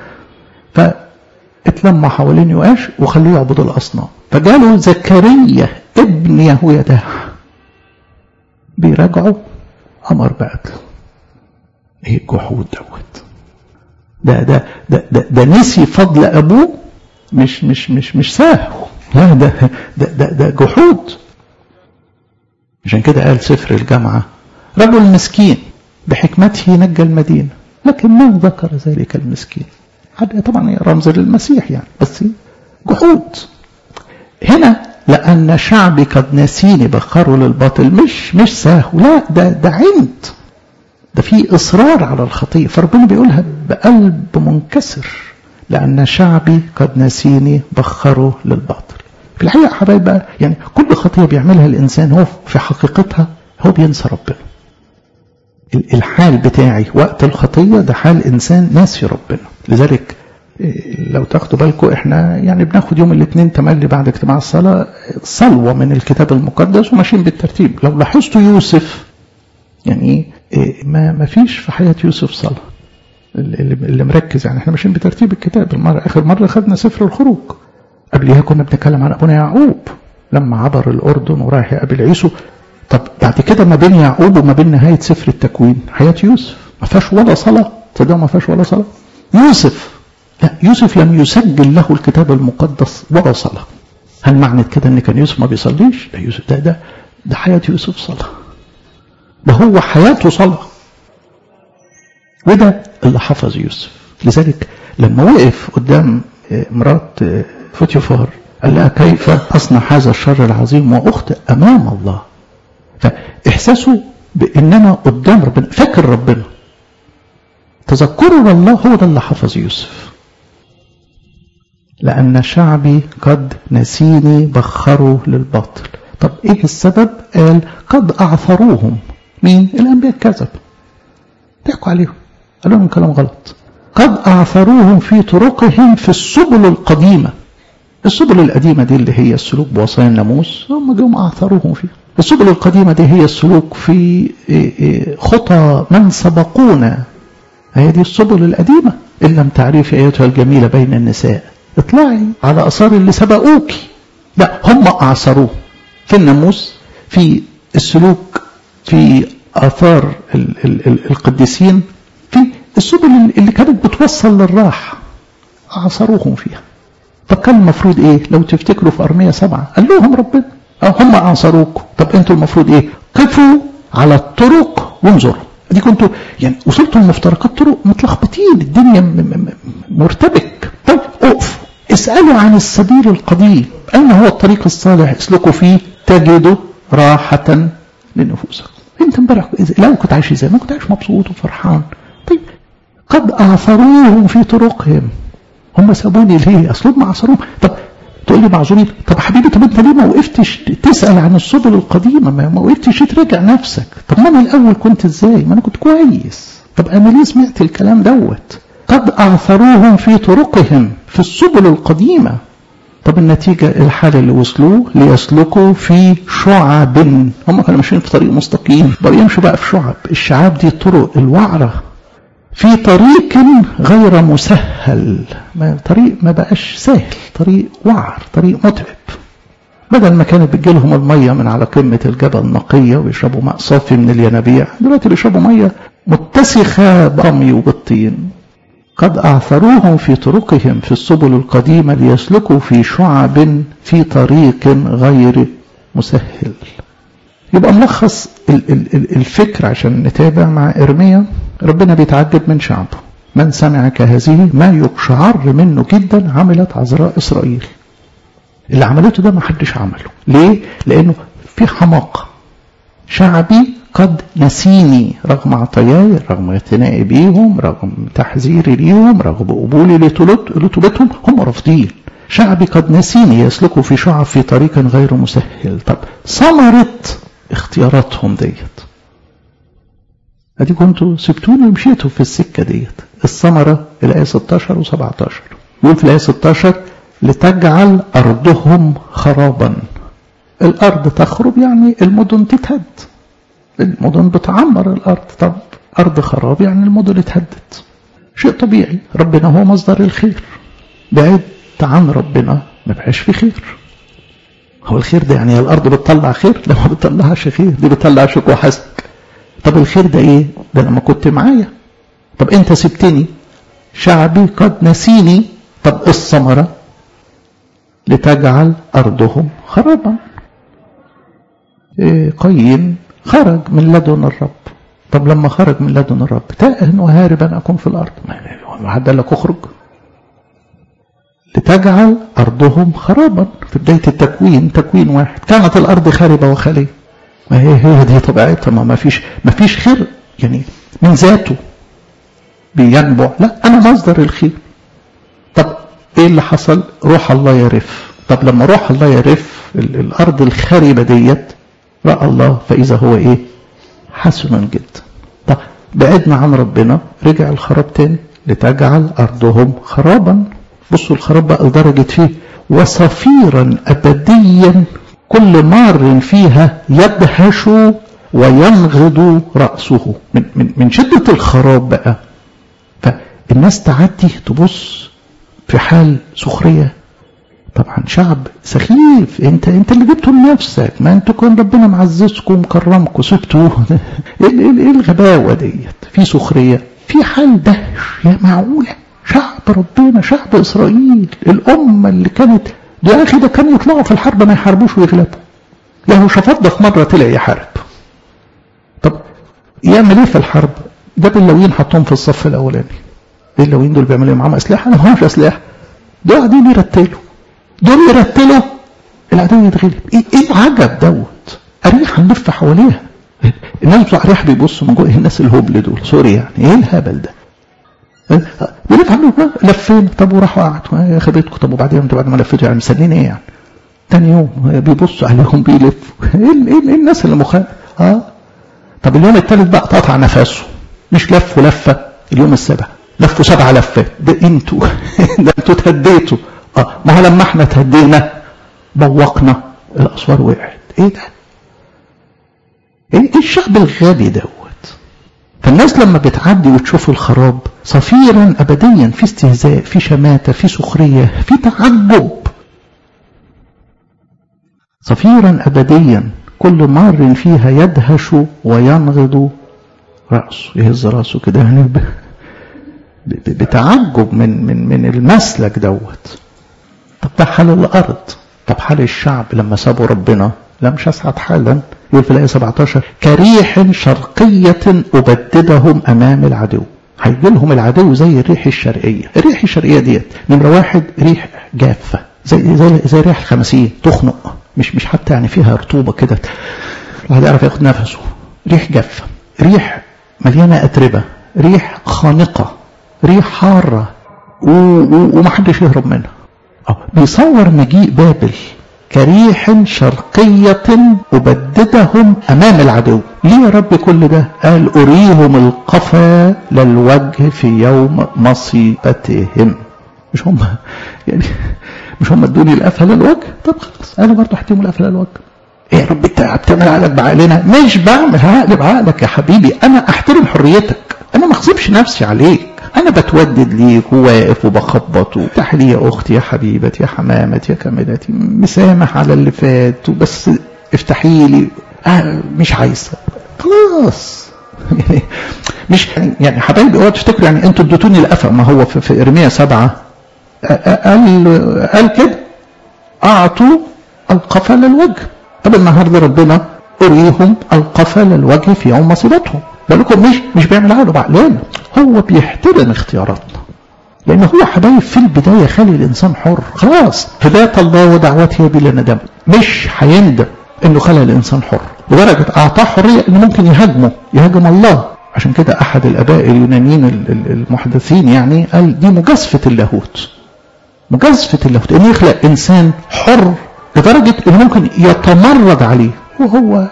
فاتلم حوالين يؤاش وخلوه يعبد الاصنام فجاله زكريا ابن يهو يداع بيراجعوا امر بقتله ايه الجحود دوت ده ده ده ده, ده نسي فضل ابوه مش مش مش مش ساهو لا ده ده ده, ده جحود عشان كده قال سفر الجامعة رجل مسكين بحكمته نجى المدينة لكن من ذكر ذلك المسكين هذا طبعا رمز للمسيح يعني بس جحود هنا لأن شعبي قد نسيني بخروا للباطل مش مش ساهو لا ده ده عند ده في إصرار على الخطية فربنا بيقولها بقلب منكسر لأن شعبي قد نسيني بخروا للباطل في الحقيقة حبايب بقى يعني كل خطية بيعملها الإنسان هو في حقيقتها هو بينسى ربنا الحال بتاعي وقت الخطية ده حال إنسان ناسي ربنا لذلك لو تاخدوا بالكم احنا يعني بناخد يوم الاثنين تملي بعد اجتماع الصلاة صلوة من الكتاب المقدس وماشيين بالترتيب لو لاحظتوا يوسف يعني ما ما فيش في حياة يوسف صلاة اللي, اللي مركز يعني احنا ماشيين بترتيب الكتاب المرة آخر مرة خدنا سفر الخروج قبلها كنا بنتكلم عن أبونا يعقوب لما عبر الأردن وراح يقابل عيسو طب بعد كده ما بين يعقوب وما بين نهاية سفر التكوين حياة يوسف ما فيهاش ولا صلاة تصدقوا ما فيهاش ولا صلاة يوسف لا يوسف لم يسجل له الكتاب المقدس ولا صلاة هل معنى كده ان كان يوسف ما بيصليش ده يوسف ده ده ده حياة يوسف صلاة ده هو حياته صلاة وده اللي حفظ يوسف لذلك لما وقف قدام مرات فوتيفار قال لها كيف أصنع هذا الشر العظيم وأخطئ أمام الله فإحساسه بأن أنا قدام ربنا فاكر ربنا تذكره لله هو ده اللي حفظ يوسف لأن شعبي قد نسيني بخروا للباطل طب إيه السبب قال قد أعثروهم مين الأنبياء كذب ضحكوا عليهم قالوا لهم كلام غلط قد أعثروهم في طرقهم في السبل القديمة السبل القديمة دي اللي هي السلوك بوصايا الناموس هم جم أعثروهم فيها السبل القديمة دي هي السلوك في خطى من سبقونا هي دي السبل القديمة إن لم تعرفي أيتها الجميلة بين النساء اطلعي على أثار اللي سبقوك لا هم أعثروه في الناموس في السلوك في آثار ال ال ال القديسين في السبل اللي كانت بتوصل للراحة أعصروهم فيها طب كان المفروض إيه لو تفتكروا في أرمية سبعة قال لهم ربنا أو هم أعصروكم طب أنتوا المفروض إيه قفوا على الطرق وانظروا دي كنتوا يعني وصلتوا لمفترقات طرق متلخبطين الدنيا مرتبك طيب اقفوا اسألوا عن السبيل القديم أين هو الطريق الصالح اسلكوا فيه تجدوا راحة لنفوسكم انت امبارح لو كنت عايش ازاي ما كنت عايش مبسوط وفرحان طيب قد اعثروهم في طرقهم هم سابوني ليه اصل هم اعثروهم طب تقول لي معذورين طب حبيبي طب انت ليه ما وقفتش تسال عن السبل القديمه ما وقفتش تراجع نفسك طب ما انا الاول كنت ازاي ما انا كنت كويس طب انا ليه سمعت الكلام دوت قد اعثروهم في طرقهم في السبل القديمه طب النتيجة الحال اللي وصلوه ليسلكوا في شعب هم كانوا ماشيين في طريق مستقيم بقوا يمشوا بقى في شعب الشعاب دي الطرق الوعرة في طريق غير مسهل ما طريق ما بقاش سهل طريق وعر طريق متعب بدل ما كانت بتجيلهم المية من على قمة الجبل نقية ويشربوا ماء صافي من الينابيع دلوقتي بيشربوا مية متسخة برمي وبالطين قد أعثروهم في طرقهم في السبل القديمة ليسلكوا في شعب في طريق غير مسهل يبقى ملخص الفكر عشان نتابع مع إرميا ربنا بيتعجب من شعبه من سمع كهذه ما يقشعر منه جدا عملت عذراء إسرائيل اللي عملته ده ما حدش عمله ليه؟ لأنه في حماقة شعبي قد نسيني رغم عطاياي رغم اعتنائي بيهم رغم تحذيري ليهم رغم قبولي لطلبتهم هم رافضين شعبي قد نسيني يسلكوا في شعب في طريق غير مسهل طب ثمرة اختياراتهم ديت ادي كنتوا سبتوني ومشيتوا في السكة ديت الثمرة الآية 16 و17 يقول في الآية 16 لتجعل أرضهم خرابا الأرض تخرب يعني المدن تتهد المدن بتعمر الأرض طب أرض خراب يعني المدن اتهدت شيء طبيعي ربنا هو مصدر الخير بعد عن ربنا ما بقاش في خير هو الخير ده يعني الأرض بتطلع خير لا ما بتطلعش خير دي بتطلع شك وحسد طب الخير ده ايه ده لما كنت معايا طب انت سبتني شعبي قد نسيني طب الثمرة لتجعل أرضهم خرابا إيه قيم خرج من لدن الرب طب لما خرج من لدن الرب تائه وهاربا أكون في الأرض ما حد قال لك اخرج لتجعل أرضهم خرابا في بداية التكوين تكوين واحد كانت الأرض خاربة وخالية ما هي هي دي طبيعتها ما فيش ما فيش خير يعني من ذاته بينبع لا أنا مصدر الخير طب إيه اللي حصل روح الله يرف طب لما روح الله يرف الأرض الخاربة ديت رأى الله فإذا هو إيه حسن جدا طب بعدنا عن ربنا رجع الخراب تاني لتجعل أرضهم خرابا بصوا الخراب بقى لدرجة فيه وصفيرا أبديا كل مار فيها يدهش وينغض رأسه من, من, من شدة الخراب بقى فالناس تعدي تبص في حال سخرية طبعا شعب سخيف انت انت اللي جبته لنفسك ما انتوا كان ربنا معززكم ومكرمكم سبتوه ايه ايه الغباوه ديت في سخريه في حال دهش يا معقوله شعب ربنا شعب اسرائيل الامه اللي كانت ده يا اخي ده كانوا يطلعوا في الحرب ما يحاربوش ويغلبوا يهوشافاط ده في مره طلع يحارب طب يعمل ايه في الحرب جاب اللويين حطهم في الصف الاولاني ايه اللويين دول بيعملوا معاهم اسلحه ما همش اسلحه دول قاعدين يرتلوا دول يرتلوا العدو يتغلب ايه ايه العجب دوت اريح هنلف حواليها الناس بتوع اريح بيبصوا من جوه الناس الهبل دول سوري يعني ايه الهبل ده بيلف عنه لفين طب وراحوا قعدوا يا خبيتكم طب وبعدين انتوا بعد ما لفيتوا يعني مستنيين ايه يعني تاني يوم بيبصوا عليهم بيلفوا ايه, إيه, إيه الناس اللي مخالف اه طب اليوم الثالث بقى قطع نفسه مش لفوا لفه اليوم السابع لفوا سبع لفات ده انتوا ده انتوا تهديتوا اه ما هو لما احنا تهدينا بوقنا الاسوار وقعت ايه ده ايه الشعب الغبي دوت فالناس لما بتعدي وتشوف الخراب صفيرا ابديا في استهزاء في شماته في سخريه في تعجب صفيرا ابديا كل مار فيها يدهش وينغض راسه يهز راسه كده يعني بتعجب من من من المسلك دوت طب ده حال الارض طب حال الشعب لما سابوا ربنا لا مش هسعد حالا يقول في الآية 17 كريح شرقية أبددهم أمام العدو هيجي لهم العدو زي الريح الشرقية الريح الشرقية ديت نمرة واحد ريح جافة زي زي زي ريح الخمسين تخنق مش مش حتى يعني فيها رطوبة كده الواحد يعرف ياخد نفسه ريح جافة ريح مليانة أتربة ريح خانقة ريح حارة ومحدش يهرب منها أو بيصور مجيء بابل كريح شرقية أبددهم أمام العدو ليه يا رب كل ده قال أريهم القفا للوجه في يوم مصيبتهم مش هم يعني مش هم ادوني القفا للوجه طب خلاص انا برضه هديهم القفا للوجه ايه يا رب انت بتعمل عقلك بعقلنا مش بعمل عقل بعقلك يا حبيبي انا احترم حريتك انا ما اغصبش نفسي عليك انا بتودد ليك وواقف وبخبط وتحلي يا اختي يا حبيبتي يا حمامتي يا كاملتي مسامح على اللي فات وبس افتحي لي آه مش عايزه خلاص يعني مش يعني حبايبي اوعوا تفتكروا يعني انتوا اديتوني القفا ما هو في, في ارميا سبعه قال قال كده اعطوا القفا للوجه طب النهارده ربنا اريهم القفا للوجه في يوم مصيبتهم بالكم مش مش بيعمل عقله بعقلنا هو بيحترم اختياراتنا لان هو حبايب في البدايه خلي الانسان حر خلاص فداة الله ودعوته بلا ندم مش هيندم انه خلى الانسان حر لدرجه اعطاه حريه انه ممكن يهاجمه يهاجم الله عشان كده احد الاباء اليونانيين المحدثين يعني قال دي مجازفه اللاهوت مجازفه اللاهوت انه يخلق انسان حر لدرجه انه ممكن يتمرد عليه وهو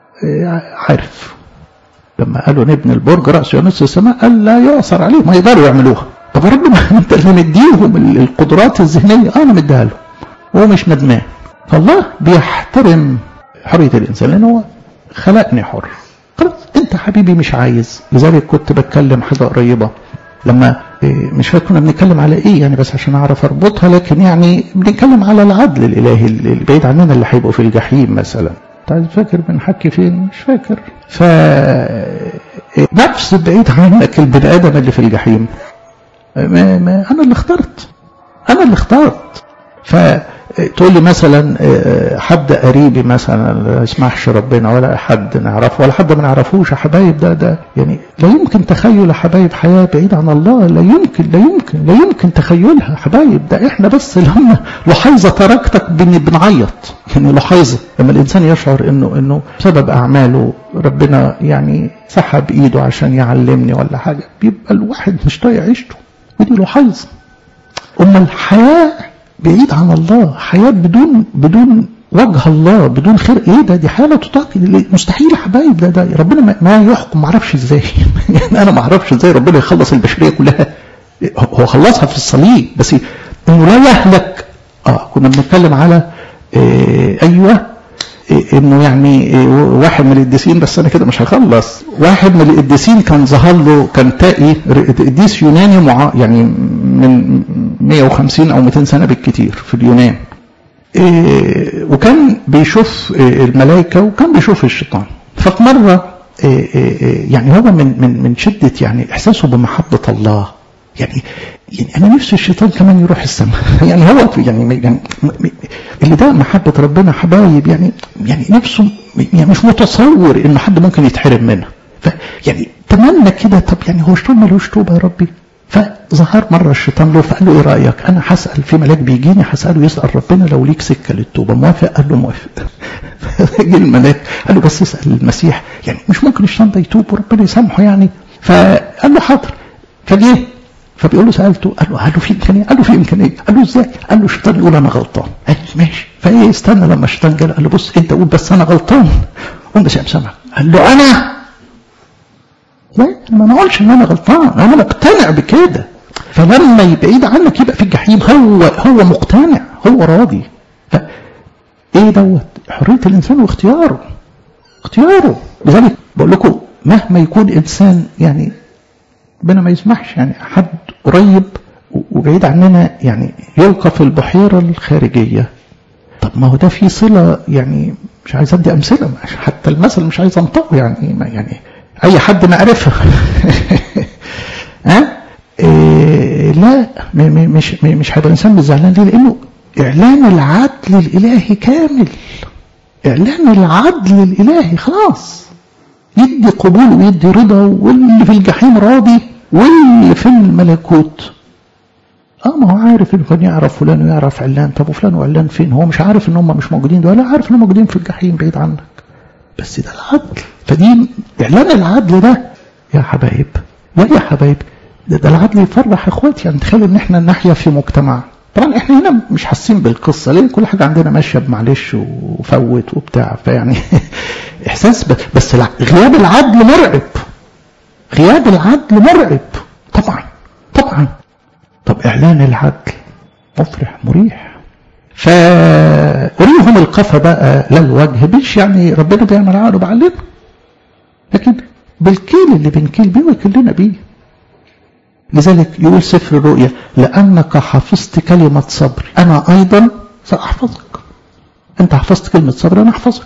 عارف لما قالوا نبني البرج رأسه ينص السماء قال لا يعصر عليه ما يقدروا يعملوها طب يا رب ما انت اللي مديهم القدرات الذهنيه انا مديها له وهو مش ندمان فالله بيحترم حريه الانسان لان هو خلقني حر خلاص انت حبيبي مش عايز لذلك كنت بتكلم حاجه قريبه لما مش فاكر كنا بنتكلم على ايه يعني بس عشان اعرف اربطها لكن يعني بنتكلم على العدل الالهي اللي بعيد عننا اللي هيبقوا في الجحيم مثلا عايز فاكر بنحكي فين مش فاكر ف نفس بعيد عنك البني ادم اللي في الجحيم ما ما انا اللي اخترت انا اللي اخترت فتقول لي مثلا حد قريبي مثلا لا يسمحش ربنا ولا حد نعرفه ولا حد ما نعرفوش يا حبايب ده ده يعني لا يمكن تخيل يا حبايب حياه بعيد عن الله لا يمكن لا يمكن لا يمكن تخيلها حبايب ده احنا بس لما لحيظه تركتك بنعيط يعني لحيظه لما الانسان يشعر انه انه بسبب اعماله ربنا يعني سحب ايده عشان يعلمني ولا حاجه بيبقى الواحد مش طايق عيشته ودي لحيظه اما الحياه بعيد عن الله حياة بدون بدون وجه الله بدون خير ايه ده دي حاله تطاق مستحيل يا حبايب ده ده ربنا ما يحكم ما اعرفش ازاي يعني انا ما اعرفش ازاي ربنا يخلص البشريه كلها هو خلصها في الصليب بس انه لا يهلك اه كنا بنتكلم على إيه ايوه إيه انه يعني إيه واحد من القديسين بس انا كده مش هخلص واحد من القديسين كان ظهر له كان تائي قديس يوناني مع يعني من 150 او 200 سنه بالكتير في اليونان إيه وكان بيشوف إيه الملائكه وكان بيشوف الشيطان ففي مره إيه يعني هو من من من شده يعني احساسه بمحبه الله يعني يعني انا نفسي الشيطان كمان يروح السماء يعني هو يعني, يعني اللي ده محبه ربنا حبايب يعني يعني نفسه يعني مش متصور انه حد ممكن يتحرم منها فيعني تمنى كده طب يعني هو الشيطان ملوش توبه يا ربي فظهر مرة الشيطان له فقال له ايه رأيك انا هسأل في ملاك بيجيني هسأله يسأل ربنا لو ليك سكة للتوبة موافق قال له موافق جه الملاك قال له بس اسأل المسيح يعني مش ممكن الشيطان ده يتوب وربنا يسامحه يعني فقال له حاضر فجه فبيقول له سالته قال له قال له في امكانيه قال له في امكانيه قال له ازاي قال له الشيطان يقول انا غلطان قال له ماشي فايه استنى لما الشيطان جه قال له بص انت قول بس انا غلطان قوم بس سامع قال له انا لا ما انا اقولش ان انا غلطان انا مقتنع بكده فلما يبعد عنك يبقى في الجحيم هو هو مقتنع هو راضي ف ايه دوت حريه الانسان واختياره اختياره لذلك بقول لكم مهما يكون انسان يعني ربنا ما يسمحش يعني حد قريب وبعيد عننا يعني يلقى في البحيره الخارجيه طب ما هو ده في صله يعني مش عايز ادي امثله حتى المثل مش عايز انطقه يعني ما يعني اي حد معرفه ها إيه لا مش مش هيبقى الانسان مش زعلان ليه لانه اعلان العدل الالهي كامل اعلان العدل الالهي خلاص يدي قبول ويدي رضا واللي في الجحيم راضي واللي في الملكوت اه ما هو عارف انه كان يعرف فلان ويعرف علان طب وفلان وعلان فين هو مش عارف ان هم مش موجودين ده لا عارف ان هم موجودين في الجحيم بعيد عنك بس ده العدل فدي اعلان العدل ده يا حبايب لا يا حبايب ده, ده العدل يفرح اخواتي يعني تخيل ان احنا نحيا في مجتمع طبعا احنا هنا مش حاسين بالقصه لان كل حاجه عندنا ماشيه بمعلش وفوت وبتاع فيعني احساس بس غياب العدل مرعب غياب العدل مرعب طبعا طبعا طب اعلان العدل مفرح مريح فأريهم القفا بقى لا الوجه مش يعني ربنا بيعمل عقله بعلمه لكن بالكيل اللي بنكيل بيه ويكلنا بيه لذلك يقول سفر الرؤيا لأنك حفظت كلمة صبر أنا أيضا سأحفظك أنت حفظت كلمة صبر أنا أحفظك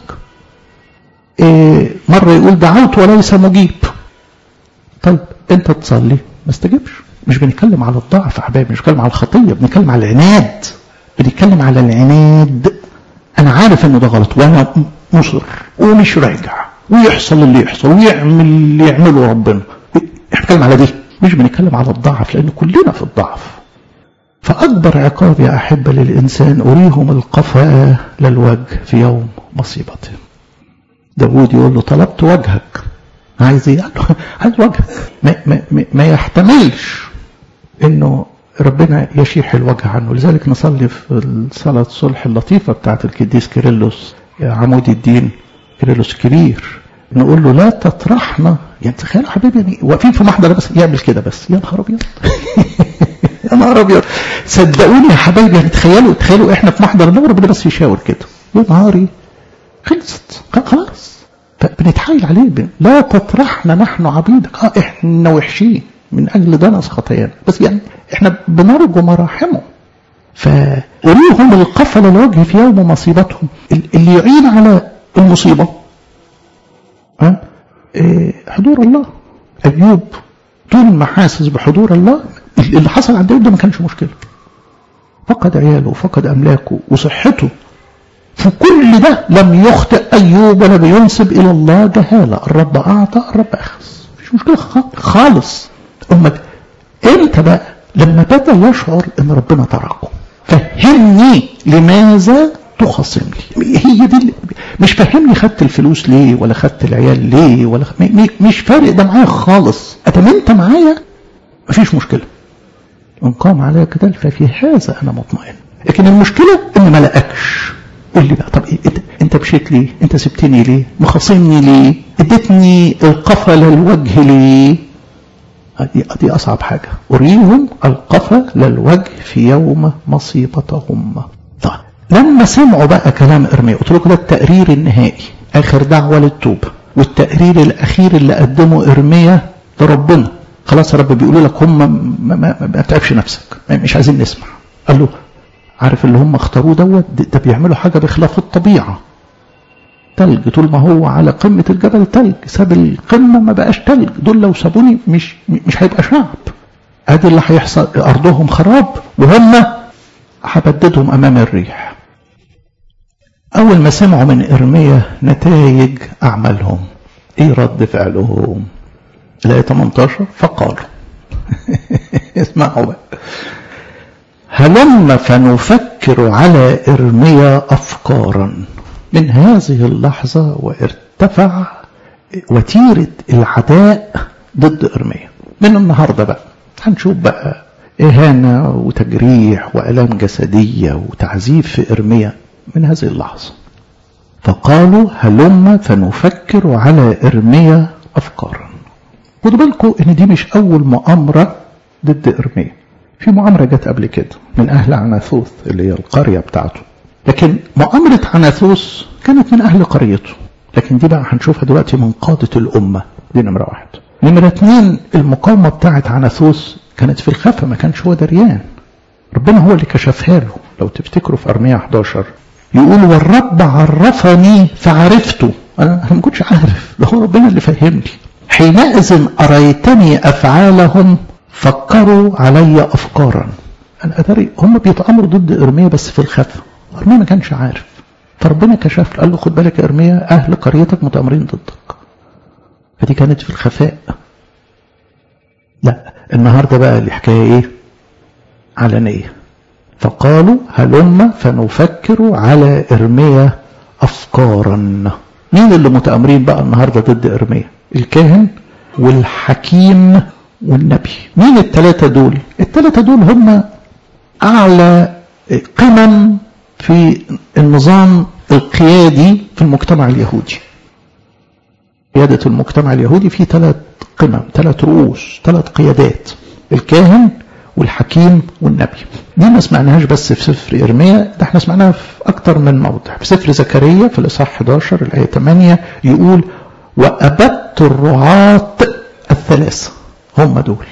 إيه مرة يقول دعوت وليس مجيب طيب أنت تصلي ما استجبش مش بنتكلم على الضعف يا حبايبي مش بنتكلم على الخطية بنتكلم على العناد بنتكلم على العناد أنا عارف إنه ده غلط وأنا مصر ومش راجع ويحصل اللي يحصل ويعمل اللي يعمله ربنا احنا بنتكلم على دي مش بنتكلم على الضعف لأن كلنا في الضعف فأكبر عقاب يا أحبة للإنسان أريهم القفاء للوجه في يوم مصيبتهم داود يقول له طلبت وجهك عايز ايه؟ عايز وجهك ما, ما, ما يحتملش انه ربنا يشيح الوجه عنه لذلك نصلي في صلاة الصلح اللطيفة بتاعت القديس كيرلس عمود الدين كيرلس كبير نقول له لا تطرحنا يعني تخيلوا حبيبي يعني واقفين في محضر بس يعمل كده بس يا نهار ابيض يا نهار ابيض صدقوني يا حبايبي يعني تخيلوا تخيلوا احنا في محضر الله ربنا بس يشاور كده يا نهاري خلصت خلاص بنتحايل عليه بن. لا تطرحنا نحن عبيدك اه احنا وحشين من اجل دنس خطايانا بس يعني احنا بنرجو مراحمه فأريهم القفل الوجه في يوم مصيبتهم اللي يعين على المصيبة أه؟ إيه حضور الله أيوب طول ما حاسس بحضور الله اللي حصل عند أيوب ده ما كانش مشكلة فقد عياله وفقد أملاكه وصحته في كل ده لم يخطئ أيوب ولم ينسب إلى الله جهالة الرب أعطى الرب أخذ مفيش مشكلة خالص أمك إمتى بقى لما بدأ يشعر أن ربنا تركه فهمني لماذا تخاصمني هي دي مش فهمني خدت الفلوس ليه ولا خدت العيال ليه ولا مش فارق ده معايا خالص ادام انت معايا مفيش مشكله ان قام عليك كده ففي هذا انا مطمئن لكن المشكله ان ما لقاكش قول لي بقى طب إيه انت مشيت ليه انت سبتني ليه مخاصمني ليه اديتني القفا للوجه ليه دي, دي أصعب حاجة أريهم القفا للوجه في يوم مصيبتهم طيب لما سمعوا بقى كلام إرميا قلت لكم ده التقرير النهائي آخر دعوة للتوبة والتقرير الأخير اللي قدمه إرميا لربنا خلاص يا رب بيقولوا لك هم ما, ما, ما تعبش نفسك مش عايزين نسمع قال له عارف اللي هم اختاروه دوت ده بيعملوا حاجة بخلاف الطبيعة تلج طول ما هو على قمة الجبل تلج ساب القمة ما بقاش تلج دول لو سابوني مش مش هيبقى شعب ادي اللي هيحصل ارضهم خراب وهم هبددهم امام الريح اول ما سمعوا من ارميا نتائج اعمالهم ايه رد فعلهم الايه 18 فقالوا اسمعوا بقى هلم فنفكر على ارميا افكارا من هذه اللحظة وارتفع وتيرة العداء ضد إرميا من النهاردة بقى هنشوف بقى إهانة وتجريح وألام جسدية وتعذيب في إرميا من هذه اللحظة فقالوا هلم فنفكر على إرميا أفكارا خدوا بالكم إن دي مش أول مؤامرة ضد إرميا في مؤامرة جت قبل كده من أهل عناثوث اللي هي القرية بتاعته لكن مؤامرة عناثوث كانت من أهل قريته لكن دي بقى هنشوفها دلوقتي من قادة الأمة دي نمرة واحد نمرة اتنين المقاومة بتاعت عناثوث كانت في الخفة ما كانش هو دريان ربنا هو اللي كشفها له لو تفتكروا في أرمية 11 يقول والرب عرفني فعرفته أنا ما كنتش عارف ده هو ربنا اللي فهمني حينئذ أريتني أفعالهم فكروا علي أفكارا أنا أدري هم بيتأمروا ضد إرميا بس في الخفة إرميا ما كانش عارف فربنا كشف قال له خد بالك يا إرميا أهل قريتك متأمرين ضدك فدي كانت في الخفاء لا النهاردة بقى الحكاية إيه علنية فقالوا هلم فنفكر على إرميا أفكارا مين اللي متأمرين بقى النهاردة ضد إرميا الكاهن والحكيم والنبي مين الثلاثة دول الثلاثة دول هم أعلى قمم في النظام القيادي في المجتمع اليهودي قيادة المجتمع اليهودي في ثلاث قمم ثلاث رؤوس ثلاث قيادات الكاهن والحكيم والنبي دي ما سمعناهاش بس في سفر إرميا ده احنا سمعناها في أكتر من موضع في سفر زكريا في الإصحاح 11 الآية 8 يقول وأبدت الرعاة الثلاثة هم دول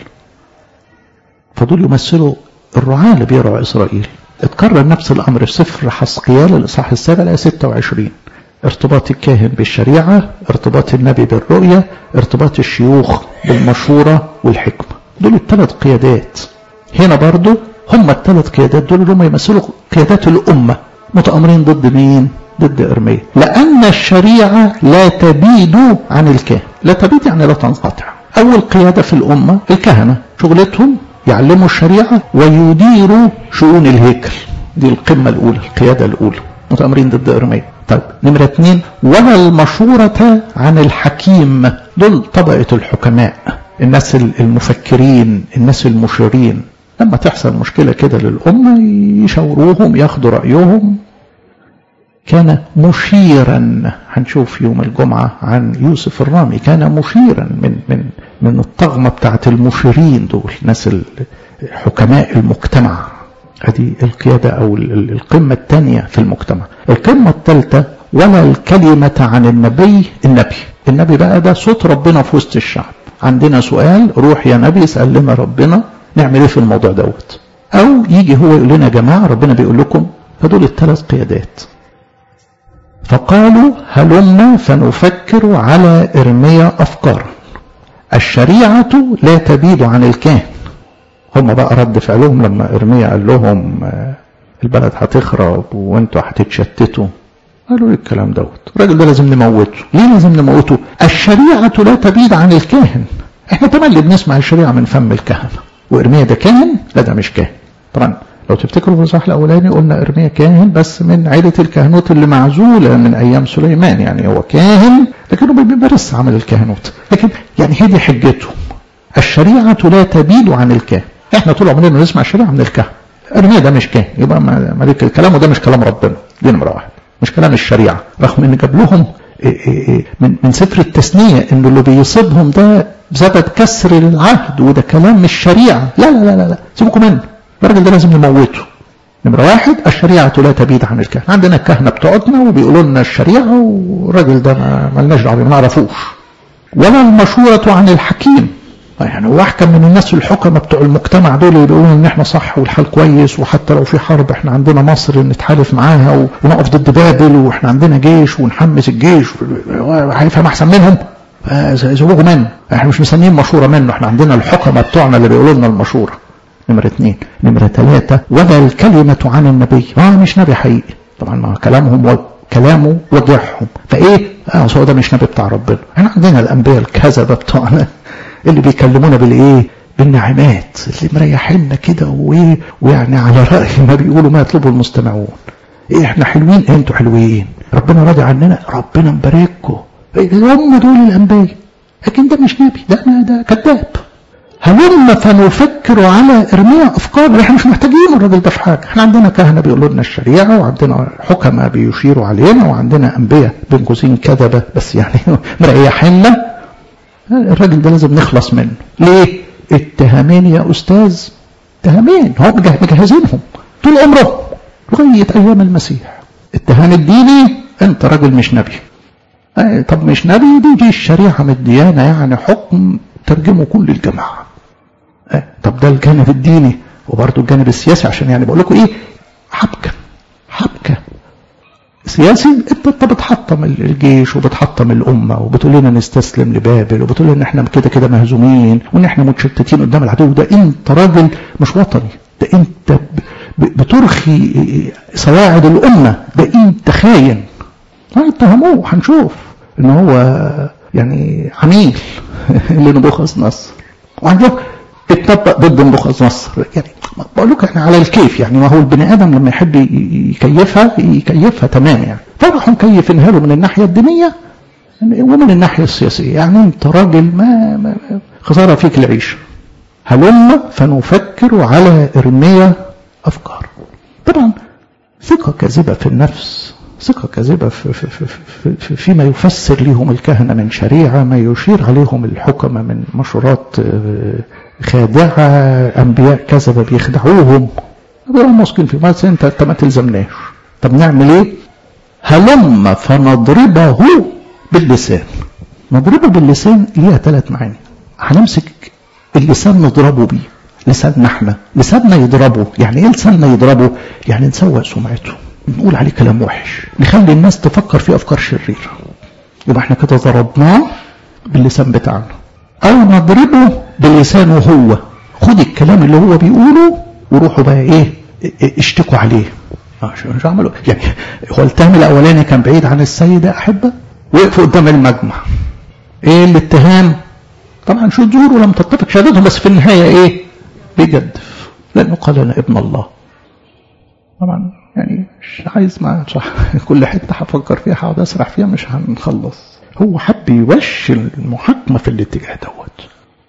فدول يمثلوا الرعاة اللي بيرعوا إسرائيل اتكرر نفس الأمر في سفر حسقيال الإصحاح السابع الآية 26 ارتباط الكاهن بالشريعة ارتباط النبي بالرؤية ارتباط الشيوخ بالمشورة والحكمة دول الثلاث قيادات هنا برضو هم الثلاث قيادات دول اللي هم يمثلوا قيادات الأمة متأمرين ضد مين ضد إرميا لأن الشريعة لا تبيد عن الكاهن لا تبيد يعني لا تنقطع أول قيادة في الأمة الكهنة شغلتهم يعلموا الشريعة ويديروا شؤون الهيكل دي القمة الأولى القيادة الأولى متأمرين ضد إرميا طيب نمرة اثنين ولا المشورة عن الحكيم دول طبقة الحكماء الناس المفكرين الناس المشيرين لما تحصل مشكلة كده للأمة يشوروهم ياخدوا رأيهم كان مشيرا هنشوف يوم الجمعة عن يوسف الرامي كان مشيرا من من من الطغمة بتاعت المشيرين دول ناس حكماء المجتمع هذه القيادة أو القمة الثانية في المجتمع القمة الثالثة ولا الكلمة عن النبي النبي النبي بقى ده صوت ربنا في وسط الشعب عندنا سؤال روح يا نبي اسأل لنا ربنا نعمل ايه في الموضوع دوت او يجي هو يقول لنا يا جماعة ربنا بيقول لكم فدول الثلاث قيادات فقالوا هلم فنفكر على إرميا أفكارا الشريعة لا تبيد عن الكاهن هم بقى رد فعلهم لما إرميا قال لهم البلد هتخرب وانتوا هتتشتتوا قالوا ايه الكلام دوت الراجل ده لازم نموته ليه لازم نموته الشريعة لا تبيد عن الكاهن احنا تملي بنسمع الشريعة من فم الكهنة وإرميا ده كاهن لا ده مش كاهن طبعا لو تفتكروا في الصح الأولاني قلنا إرميا كاهن بس من عيلة الكهنوت اللي معزولة من أيام سليمان يعني هو كاهن لكنه بيمارس عمل الكهنوت لكن يعني هي دي حجته الشريعة لا تبيد عن الكاهن احنا طول عمرنا نسمع الشريعة من الكهن إرميا ده مش كاهن يبقى ملك الكلام وده مش كلام ربنا دي نمرة واحد مش كلام الشريعة رغم ان جاب لهم من من سفر التثنية انه اللي بيصيبهم ده بسبب كسر العهد وده كلام مش شريعة لا لا لا لا, لا. سيبكم منه الراجل ده لازم نموته نمرة واحد الشريعة لا تبيد عن الكهنة عندنا الكهنة بتوعنا وبيقولوا لنا الشريعة والراجل ده ما لناش دعوه ما نعرفوش ولا المشورة عن الحكيم يعني هو احكم من الناس الحكمة بتوع المجتمع دول اللي بيقولوا ان احنا صح والحال كويس وحتى لو في حرب احنا عندنا مصر نتحالف معاها ونقف ضد بابل واحنا عندنا جيش ونحمس الجيش هيفهم احسن منهم سيبوكوا منه احنا مش مستنيين مشورة منه احنا عندنا الحكمة بتوعنا اللي بيقولوا لنا المشورة نمرة اثنين نمرة ثلاثة ولا الكلمة عن النبي اه مش نبي حقيقي طبعا ما كلامهم كلامه وضعهم فايه اه هو ده مش نبي بتاع ربنا احنا عندنا الانبياء الكذبة بتوعنا اللي بيكلمونا بالايه بالنعمات اللي مريحيننا كده وايه ويعني على رأي ما بيقولوا ما يطلبه المستمعون ايه احنا حلوين انتوا حلوين ربنا راضي عننا ربنا مبارككم إيه هم دول الانبياء لكن ده مش نبي ده ده كذاب هلما فنفكر على ارميا افكار احنا مش محتاجين الراجل ده في حاجه احنا عندنا كهنه بيقولوا لنا الشريعه وعندنا حكماء بيشيروا علينا وعندنا انبياء بين قوسين كذبه بس يعني مريحيننا الراجل ده لازم نخلص منه ليه اتهامين يا استاذ اتهامين هو مجهزينهم طول عمره لغايه ايام المسيح اتهام الديني انت راجل مش نبي اه طب مش نبي دي دي الشريعه من الديانه يعني حكم ترجمه كل الجماعه اه طب ده الجانب الديني وبرضه الجانب السياسي عشان يعني بقول لكم ايه حبكه حبكه سياسي انت انت بتحطم الجيش وبتحطم الامه وبتقول لنا نستسلم لبابل وبتقول لنا احنا كده كده مهزومين وان احنا متشتتين قدام العدو ده انت راجل مش وطني ده انت بترخي سواعد الامه ده انت خاين اتهموه هنشوف ان هو يعني عميل لنبوخذ نصر وهنشوف اتنبأ ضد نبوخذ نصر يعني بقول لك احنا على الكيف يعني ما هو البني ادم لما يحب يكيفها يكيفها تمام يعني فراحوا مكيفينها له من الناحيه الدينيه ومن الناحيه السياسيه يعني انت راجل ما, ما خساره فيك العيش هلم فنفكر على ارميا افكار طبعا ثقه كاذبه في النفس ثقة كاذبة في في في في في فيما يفسر لهم الكهنة من شريعة ما يشير عليهم الحكمة من مشورات خادعة أنبياء كذبة بيخدعوهم بيقولوا ماسكين في ما انت انت ما تلزمناش طب نعمل ايه؟ هلم فنضربه باللسان نضربه باللسان ليها ثلاث معاني هنمسك اللسان نضربه بيه لساننا احنا لساننا يضربه يعني ايه لساننا يضربه يعني نسوق سمعته نقول عليه كلام وحش نخلي الناس تفكر في افكار شريره يبقى احنا كده ضربناه باللسان بتاعنا او نضربه بلسانه هو خد الكلام اللي هو بيقوله وروحوا بقى ايه اشتكوا عليه مش عملوا يعني هو الاتهام الاولاني كان بعيد عن السيده احبه وقفوا قدام المجمع ايه الاتهام طبعا شذور ولم تتفق شهادتهم بس في النهايه ايه بيجدف لانه قال انا ابن الله طبعا يعني مش عايز ما صح كل حته هفكر فيها هقعد اسرح فيها مش هنخلص هو حب يوشي المحاكمه في الاتجاه دوت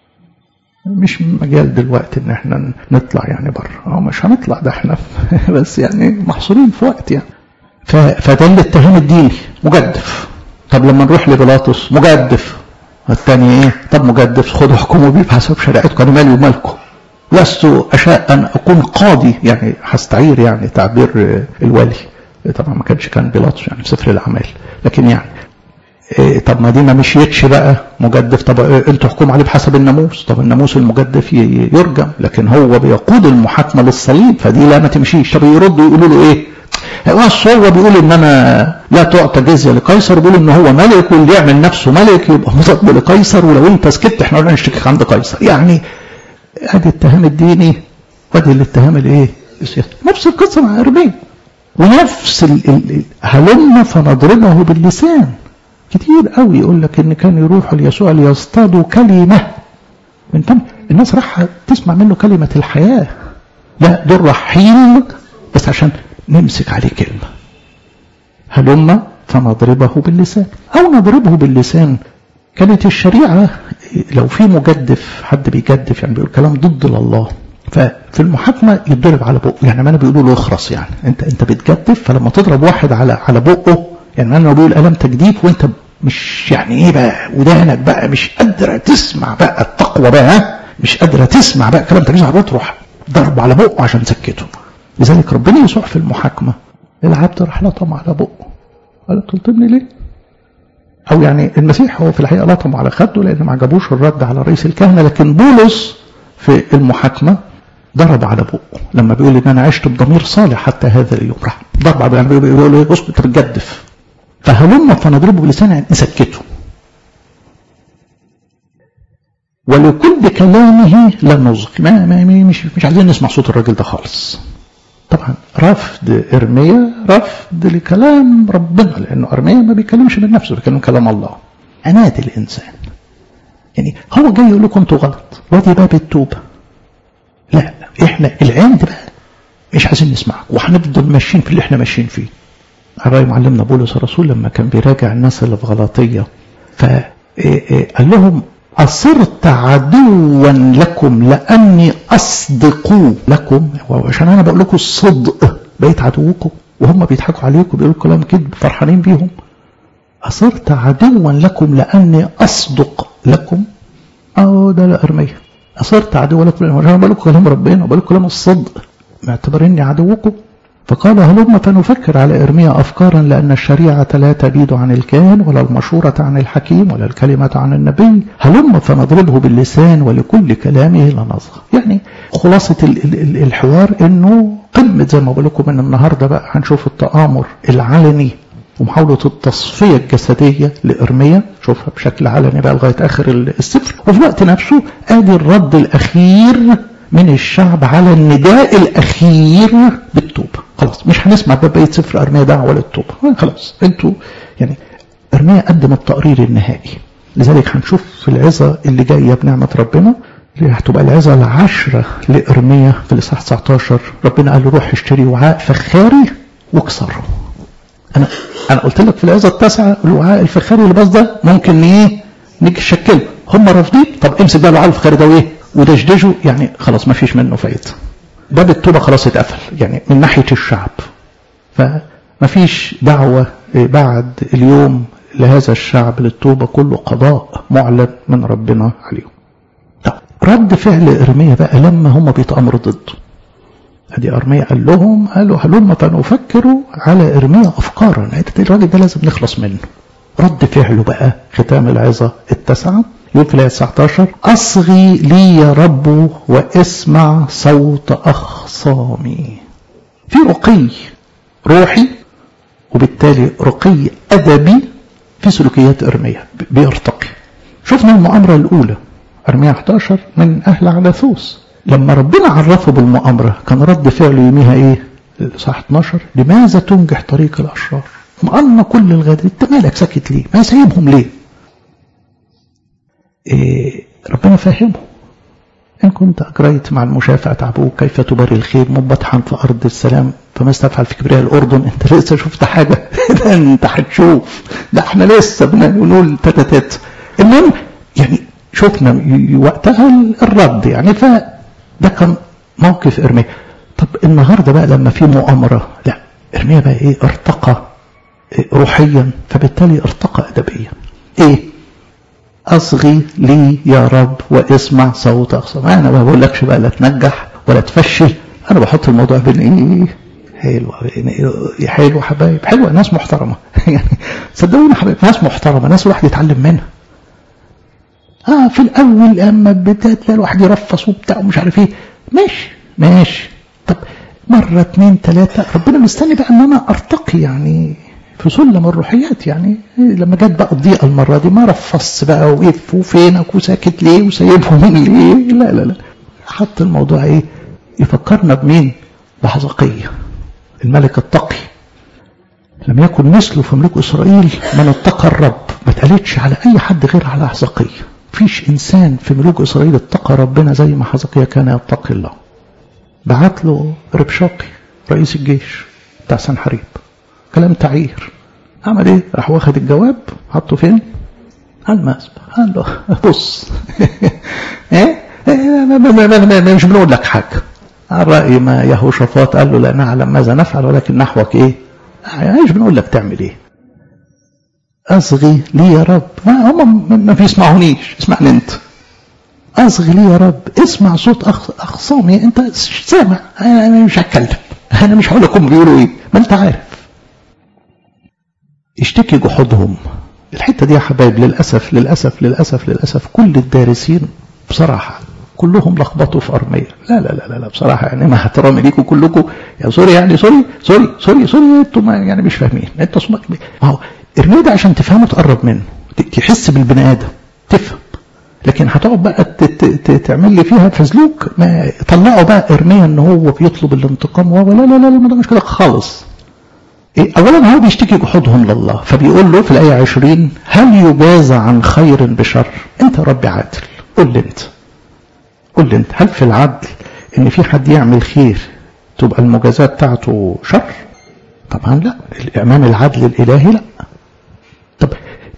مش مجال دلوقتي ان احنا نطلع يعني بره او مش هنطلع ده احنا بس يعني محصورين في وقت يعني فده الاتهام الديني مجدف طب لما نروح لبيلاطس مجدف الثاني ايه طب مجدف خدوا حكموا بيه بحسب شريعتكم انا مالي ومالكم لست أشاء أن أكون قاضي يعني هستعير يعني تعبير الوالي طبعا ما كانش كان بيلاطس يعني في سفر الأعمال لكن يعني إيه طب ما دي ما مشيتش بقى مجدف طب انتوا احكموا عليه بحسب الناموس طب الناموس المجدف يرجم لكن هو بيقود المحاكمه للصليب فدي لا ما تمشيش طب يردوا يقولوا له ايه؟ هو بيقول ان انا لا تعطى جزيه لقيصر بيقول ان هو ملك واللي يعمل نفسه ملك يبقى مضاد لقيصر ولو انت سكت احنا قلنا نشتكيك عند قيصر يعني ادي الاتهام الديني وادي الاتهام الايه؟ السياسي نفس القصه مع ارميا ونفس هلم فنضربه باللسان كتير قوي يقول لك ان كان يروحوا ليسوع ليصطادوا كلمه من فم الناس راح تسمع منه كلمه الحياه لا دول رايحين بس عشان نمسك عليه كلمه هلم فنضربه باللسان او نضربه باللسان كانت الشريعه لو في مجدف حد بيجدف يعني بيقول كلام ضد الله ففي المحاكمه يتضرب على بقه يعني ما انا بيقولوا له اخرس يعني انت انت بتجدف فلما تضرب واحد على على بقه يعني انا بقول الم تجديف وانت مش يعني ايه بقى ودانك بقى مش قادره تسمع بقى التقوى بقى مش قادره تسمع بقى كلام تجديف على تروح ضرب على بقه عشان تسكته لذلك ربنا يسوع في المحاكمه العبد راح لطم على بقه قال تلطمني ليه؟ او يعني المسيح هو في الحقيقه لطم على خده لان ما عجبوش الرد على رئيس الكهنه لكن بولس في المحاكمه ضرب على بقه لما بيقول ان انا عشت بضمير صالح حتى هذا اليوم راح ضرب على يعني بيقول له بص انت بتجدف فهلم فنضربه بلسانه يعني نسكته ولكل كلامه لا نزق ما, ما مش مش عايزين نسمع صوت الراجل ده خالص طبعا رفض ارميا رفض لكلام ربنا لانه ارميا ما بيتكلمش من نفسه بيتكلم كلام الله عناد الانسان يعني هو جاي يقول لكم انتوا غلط وادي باب التوبه لا احنا العند بقى مش عايزين نسمعك وهنفضل ماشيين في اللي احنا ماشيين فيه الرأي معلمنا بولس الرسول لما كان بيراجع الناس اللي في غلاطيه فقال لهم أصرت عدوا لكم لأني أصدق لكم وعشان أنا بقول لكم الصدق بقيت عدوكم وهم بيضحكوا عليكم بيقولوا كلام كذب فرحانين بيهم أصرت عدوا لكم لأني أصدق لكم أو ده الأرمية أصرت عدوا لكم لأني أنا بقول لكم كلام ربنا وبقول لكم كلام الصدق معتبريني عدوكم فقال هلم فنفكر على إرميا أفكارا لأن الشريعة لا تبيد عن الكاهن ولا المشورة عن الحكيم ولا الكلمة عن النبي هلم فنضربه باللسان ولكل كلامه لنظر يعني خلاصة الحوار أنه قمة زي ما بقول لكم من النهاردة بقى هنشوف التآمر العلني ومحاولة التصفية الجسدية لإرميا شوفها بشكل علني بقى لغاية آخر السفر وفي الوقت نفسه آدي الرد الأخير من الشعب على النداء الأخير بالتوبة خلاص مش هنسمع بقى بقية سفر أرميا دعوة للتوبة خلاص انتوا يعني أرميا قدم التقرير النهائي لذلك هنشوف في العظة اللي جاية بنعمة ربنا اللي هتبقى العظة العشرة لإرميا في الإصحاح 19 ربنا قال له روح اشتري وعاء فخاري واكسره أنا أنا قلت لك في العظة التاسعة الوعاء الفخاري اللي باظ ده ممكن إيه نيجي نشكله هم رافضين طب امسك بقى الوعاء الفخاري ده وإيه ودشدشه يعني خلاص ما فيش منه فايدة باب التوبة خلاص اتقفل يعني من ناحية الشعب فما فيش دعوة بعد اليوم لهذا الشعب للتوبة كله قضاء معلن من ربنا عليهم طب رد فعل إرميا بقى لما هم بيتأمروا ضده ادي ارميا قال لهم قالوا هلم فنفكروا على ارميا افكارا الراجل ده لازم نخلص منه رد فعله بقى ختام العظة التاسعة يوم في الآية 19 أصغي لي يا رب واسمع صوت أخصامي في رقي روحي وبالتالي رقي أدبي في سلوكيات إرميا بيرتقي شفنا المؤامرة الأولى أرميا 11 من أهل علاثوس لما ربنا عرفه بالمؤامرة كان رد فعله يوميها إيه صح 12 لماذا تنجح طريق الأشرار مقلنا كل الغدر انت مالك ساكت ليه ما سايبهم ليه إيه ربنا فهمه إن كنت أجريت مع المشافع تعبوك كيف تبري الخير مبطحا في أرض السلام فما استفعل في كبرياء الأردن أنت لسه شفت حاجة ده أنت هتشوف ده احنا لسه بنقول تتتت المهم يعني شفنا وقتها الرد يعني فده كان موقف إرميا طب النهاردة بقى لما في مؤامرة لا إرميا بقى إيه ارتقى إيه روحيا فبالتالي ارتقى أدبيا إيه أصغي لي يا رب واسمع صوت أخصم أنا ما بقولكش بقى لا تنجح ولا تفشل أنا بحط الموضوع بين إيه حلوة إيه حلوة حبايب حلوة ناس محترمة يعني صدقوني حبايب ناس محترمة ناس الواحد يتعلم منها اه في الاول اما بتلاقي الواحد يرفص وبتاع ومش عارف ايه ماشي ماشي طب مرة اتنين تلاتة ربنا مستني بقى ان انا ارتقي يعني في سلم الروحيات يعني لما جت بقى الضيقة المرة دي ما رفصت بقى وقف وفينك وساكت ليه وسايبهم ليه لا لا لا حط الموضوع ايه يفكرنا بمين بحزقية الملك التقي لم يكن مثله في ملوك إسرائيل من اتقى الرب ما اتقالتش على أي حد غير على حزقية فيش إنسان في ملوك إسرائيل اتقى ربنا زي ما حزقية كان يتقي الله بعت له ربشاقي رئيس الجيش بتاع سنحريب كلام تعير عمل ايه راح واخد الجواب حطه فين على المسبح قال له بص ايه مش بنقول لك حاجه على رأي ما يهوشافاط قال له لا نعلم ماذا نفعل ولكن نحوك ايه مش بنقول لك تعمل ايه اصغي لي يا رب ما هم ما بيسمعونيش اسمعني انت اصغي لي يا رب اسمع صوت اخصامي انت سامع انا مش هتكلم انا مش هقول لكم بيقولوا ايه ما انت عارف اشتكي جحودهم الحتة دي يا حبايب للأسف للأسف للأسف للأسف كل الدارسين بصراحة كلهم لخبطوا في أرمية لا لا لا لا بصراحة يعني مع احترامي ليكم كلكم يا سوري يعني سوري سوري سوري سوري انتوا ما يعني مش فاهمين انت اسمك ما هو ارمية ده عشان تفهمه تقرب منه تحس بالبني آدم تفهم لكن هتقعد بقى تعمل لي فيها فزلوك ما طلعوا بقى ارميا ان هو بيطلب الانتقام وهو لا لا لا الموضوع مش كده خالص إيه اولا هو بيشتكي جحودهم لله فبيقول له في الايه 20 هل يجازى عن خير بشر انت يا ربي عادل قول لي انت قول لي انت هل في العدل ان في حد يعمل خير تبقى المجازاه بتاعته شر طبعا لا امام العدل الالهي لا طب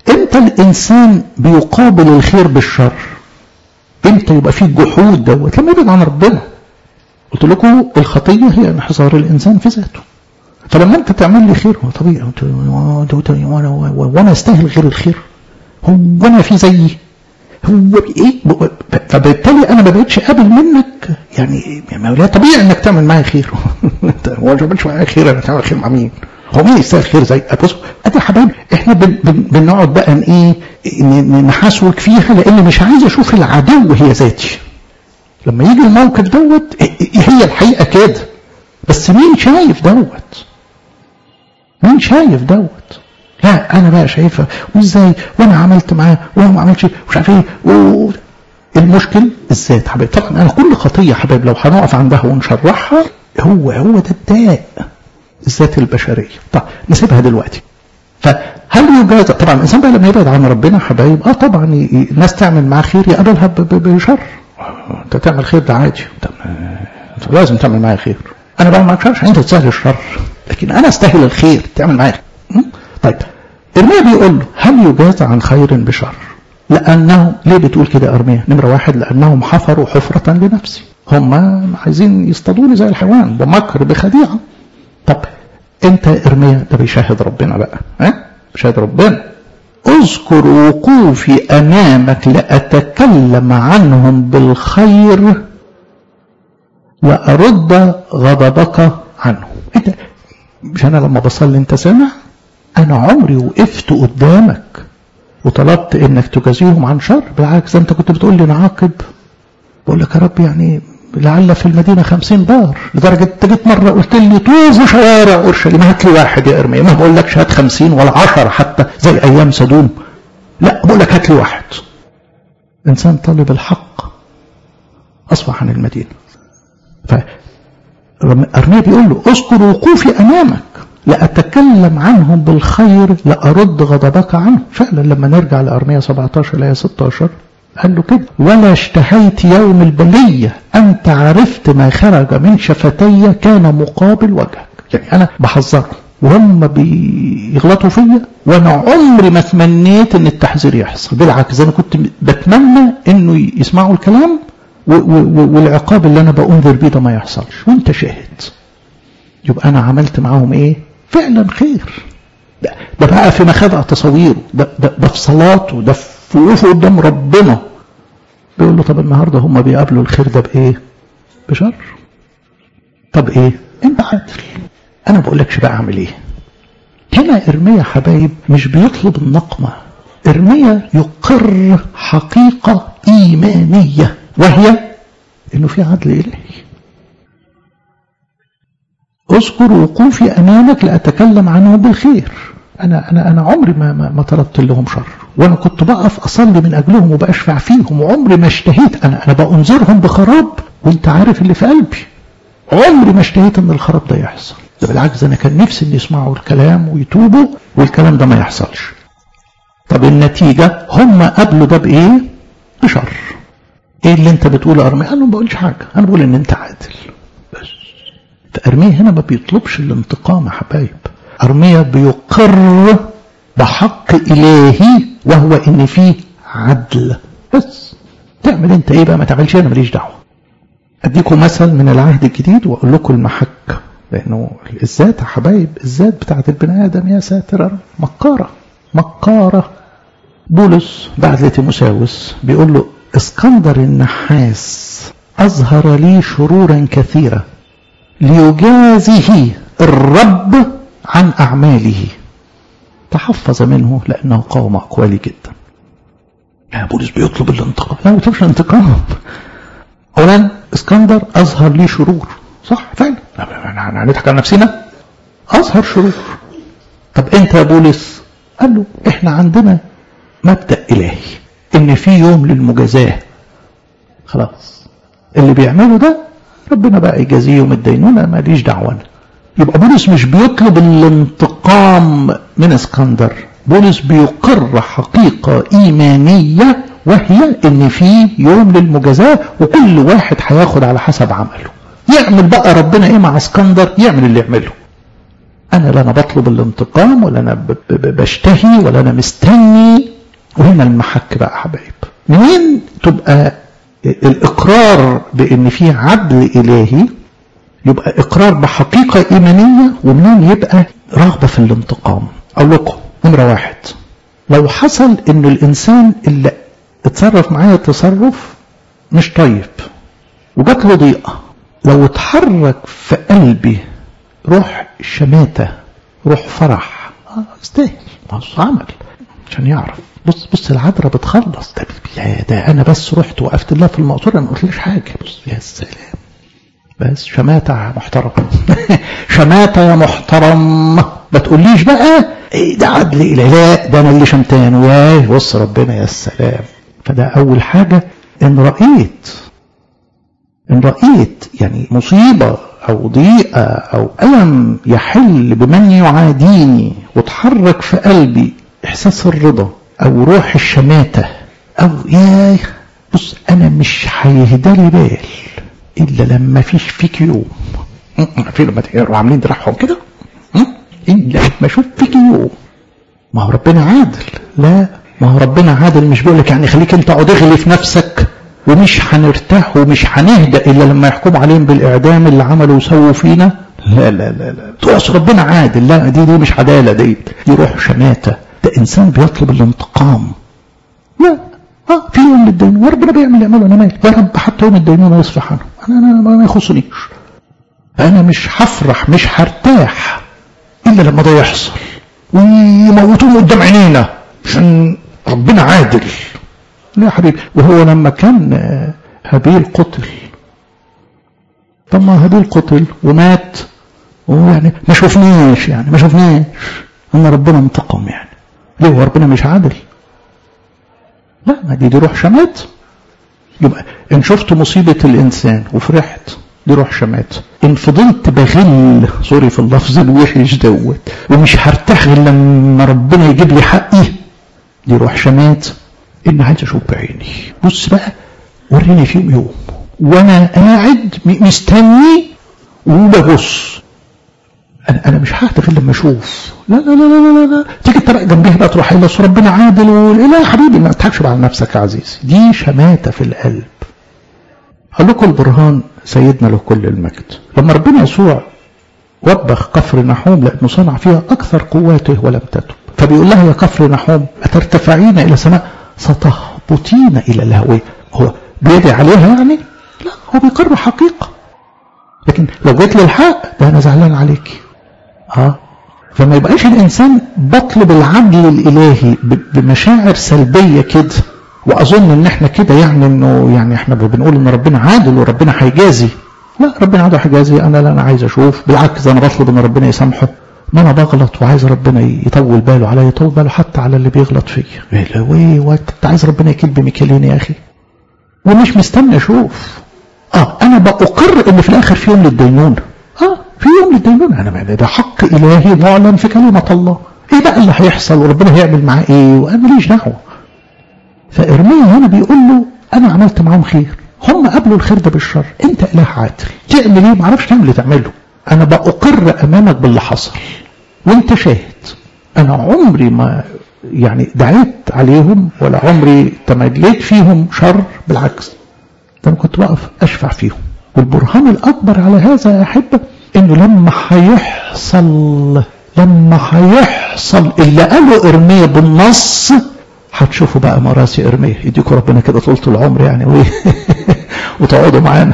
امتى الانسان بيقابل الخير بالشر امتى يبقى فيه الجحود دوت لما يبعد عن ربنا قلت لكم الخطيه هي انحصار الانسان في ذاته فلما انت تعمل لي خير هو طبيعي وانا وانا استاهل غير الخير هو انا في زيي هو ايه فبالتالي انا ما بقتش قابل منك يعني لا طبيعي انك تعمل معايا خير انت هو ما تعملش معايا خير انا تعمل خير مع مين؟ هو مين يستاهل خير زي بص ادي حبايبي احنا بن بن بنقعد بقى ايه نحاسوك فيها لان مش عايز اشوف العدو هي ذاتي لما يجي الموقف دوت هي الحقيقه كده بس مين شايف دوت مين شايف دوت لا انا بقى شايفها وازاي وانا عملت معاه وهو ما عملش مش عارف ايه و... المشكل الذات حبايب طبعا انا كل خطيه حبايب لو هنقف عندها ونشرحها هو هو ده الداء الذات البشريه طب نسيبها دلوقتي فهل يجاز طبعا الانسان بقى لما يبعد عن ربنا حبايب اه طبعا الناس تعمل معاه خير يقابلها بشر انت تعمل خير ده عادي انت لازم تعمل معايا خير انا بعمل معاك شر انت تستاهل الشر لكن انا استاهل الخير تعمل معايا طيب ارميا بيقول له هل يجاز عن خير بشر لانه ليه بتقول كده ارميا نمره واحد لانهم حفروا حفره لنفسي هم عايزين يصطادوني زي الحيوان بمكر بخديعه طب انت ارميا ده بيشاهد ربنا بقى ها بيشاهد ربنا اذكر وقوفي امامك لاتكلم عنهم بالخير لارد غضبك عنهم انت مش انا لما بصلي انت سامع انا عمري وقفت قدامك وطلبت انك تجازيهم عن شر بالعكس انت كنت بتقول لي نعاقب بقول لك يا رب يعني لعل في المدينة خمسين دار لدرجة انت جيت مرة قلت لي طوفوا شوارع اورشليم هات لي واحد يا ارميا ما بقول لكش هات خمسين ولا عشرة حتى زي ايام سدوم لا بقول لك هات لي واحد انسان طالب الحق اصبح عن المدينة ف ارميا بيقول له اذكر وقوفي امامك لأتكلم عنهم بالخير لأرد غضبك عنهم فعلا لما نرجع لأرمية 17 الآية 16 قال له كده ولا اشتهيت يوم البلية أنت عرفت ما خرج من شفتي كان مقابل وجهك يعني أنا بحذرهم وهم بيغلطوا فيا وانا عمري ما تمنيت ان التحذير يحصل بالعكس انا كنت بتمنى انه يسمعوا الكلام والعقاب اللي انا بأنذر بيه ده ما يحصلش وانت شاهد يبقى انا عملت معاهم ايه فعلا خير ده, ده بقى في مخادع تصويره ده, ده, ده في صلاته ده في وقوفه قدام ربنا بيقول له طب النهارده هم بيقابلوا الخير ده بايه بشر طب ايه انت عادل انا بقول لكش بقى اعمل ايه هنا ارميا حبايب مش بيطلب النقمه ارميا يقر حقيقه ايمانيه وهي انه في عدل الهي اذكر وقوفي امامك لاتكلم عنهم بالخير انا انا انا عمري ما ما, ما طلبت لهم شر وانا كنت بقف اصلي من اجلهم وبشفع فيهم وعمري ما اشتهيت انا انا بانذرهم بخراب وانت عارف اللي في قلبي عمري ما اشتهيت ان الخراب ده يحصل ده بالعكس انا كان نفسي ان يسمعوا الكلام ويتوبوا والكلام ده ما يحصلش طب النتيجة هم قبلوا ده بايه بشر ايه اللي انت بتقوله ارمي انا ما بقولش حاجة انا بقول ان انت عادل بس فارميا هنا ما بيطلبش الانتقام يا حبايب ارميا بيقر بحق الهي وهو ان فيه عدل بس تعمل انت ايه بقى ما تعملش انا ماليش دعوه اديكم مثل من العهد الجديد واقول لكم المحك لانه الذات يا حبايب الذات بتاعت البني ادم يا ساتر مكاره مكاره بولس بعد لتيموساوس بيقول له اسكندر النحاس اظهر لي شرورا كثيره ليجازه الرب عن اعماله تحفظ منه لانه قوم اقوالي جدا يا بولس بيطلب الانتقام لا ما بيطلبش الانتقام اولا اسكندر اظهر لي شرور صح فعلا احنا هنضحك على نفسنا اظهر شرور طب انت يا بولس قال له احنا عندنا مبدا الهي ان في يوم للمجازاه خلاص اللي بيعمله ده ربنا بقى يجازيه يوم الدينونه ماليش دعوه انا يبقى بولس مش بيطلب الانتقام من اسكندر بولس بيقر حقيقه ايمانيه وهي ان في يوم للمجازاه وكل واحد هياخد على حسب عمله يعمل بقى ربنا ايه مع اسكندر يعمل اللي يعمله انا لا انا بطلب الانتقام ولا انا ب- ب- بشتهي ولا انا مستني وهنا المحك بقى يا حبايب منين تبقى الاقرار بان في عدل الهي يبقى اقرار بحقيقه ايمانيه ومنين يبقى رغبه في الانتقام اقول لكم نمره واحد لو حصل ان الانسان اللي اتصرف معايا تصرف مش طيب وجات له ضيقه لو اتحرك في قلبي روح شماته روح فرح اه يستاهل بص عمل عشان يعرف بص بص العذراء بتخلص ده يا ده انا بس رحت وقفت لها في المقصوره ما قلتليش حاجه بص يا سلام بس شماتة يا محترم شماتة يا محترم ما تقوليش بقى إيه ده عدل إلهي لا ده أنا اللي شمتان وياه بص ربنا يا سلام فده أول حاجة إن رأيت إن رأيت يعني مصيبة أو ضيقة أو ألم يحل بمن يعاديني وتحرك في قلبي إحساس الرضا أو روح الشماتة أو ياه بص أنا مش هيهدالي بال إلا لما فيش فيك يوم في لما تقروا عاملين دراعهم كده إلا لما أشوف فيك يوم ما هو ربنا عادل لا ما هو ربنا عادل مش بيقول لك يعني خليك انت اقعد اغلي في نفسك ومش هنرتاح ومش هنهدى الا لما يحكم عليهم بالاعدام اللي عملوا وسووا فينا لا لا لا لا تقول ربنا عادل لا دي دي مش عداله دي دي روح شماته ده انسان بيطلب الانتقام لا اه في يوم للدينونة وربنا بيعمل يعمله انا مالي يا رب حتى يوم الدينونة يصفح عنه انا انا ما يخصنيش انا مش هفرح مش هرتاح الا لما ده يحصل ويموتوه قدام عينينا عشان ربنا عادل لا يا حبيبي وهو لما كان هابيل قتل طب ما هابيل قتل ومات ويعني ما شفناش يعني ما شفناش ان ربنا انتقم يعني ليه هو ربنا مش عادل لا ما دي دي روح شمات يبقى ان شفت مصيبة الانسان وفرحت دي روح شمات ان فضلت بغل سوري في اللفظ الوحش دوت ومش هرتاح غير لما ربنا يجيب لي حقي دي روح شمات ان عايز اشوف بعيني بص بقى وريني فيهم يوم وانا قاعد مستني وببص انا انا مش ههدى غير لما اشوف لا لا لا لا لا, لا. تيجي انت بقى جنبيها بقى تروح قايله ربنا عادل و... لا يا حبيبي ما تضحكش على نفسك يا عزيزي دي شماته في القلب هقول لكم البرهان سيدنا له كل المجد لما ربنا يسوع وبخ كفر نحوم لانه صنع فيها اكثر قواته ولم تتب فبيقول لها يا كفر نحوم أترتفعين إلى السماء ستهبطين إلى الهوية هو بيدعي عليها يعني لا هو بيقر حقيقة لكن لو جيت للحق ده أنا زعلان عليك اه فما يبقاش الإنسان بطلب العدل الإلهي بمشاعر سلبية كده وأظن إن إحنا كده يعني إنه يعني إحنا بنقول إن ربنا عادل وربنا هيجازي لا ربنا عادل هيجازي أنا لا أنا عايز أشوف بالعكس أنا بطلب إن ربنا يسامحه ما انا بغلط وعايز ربنا يطول باله عليا يطول باله حتى على اللي بيغلط فيا ايه وانت عايز ربنا يكيل بميكالين يا اخي ومش مستني اشوف اه انا بأقر ان في الاخر في يوم للدينونة اه في يوم للدينونة انا ده حق الهي معلن في كلمة الله ايه بقى اللي هيحصل وربنا هيعمل معاه ايه وانا ماليش دعوة فارميا هنا بيقول له انا عملت معاهم خير هم قبلوا الخير ده بالشر انت اله عادل تعمل ايه معرفش تعمل اللي تعمله انا بأقر امامك باللي حصل وانت شاهد انا عمري ما يعني دعيت عليهم ولا عمري تمليت فيهم شر بالعكس ده انا كنت بقف اشفع فيهم والبرهان الاكبر على هذا يا احبه انه لما هيحصل لما هيحصل اللي قاله ارميا بالنص هتشوفوا بقى مراسي ارميا يديكوا ربنا كده طولة العمر يعني وتقعدوا معانا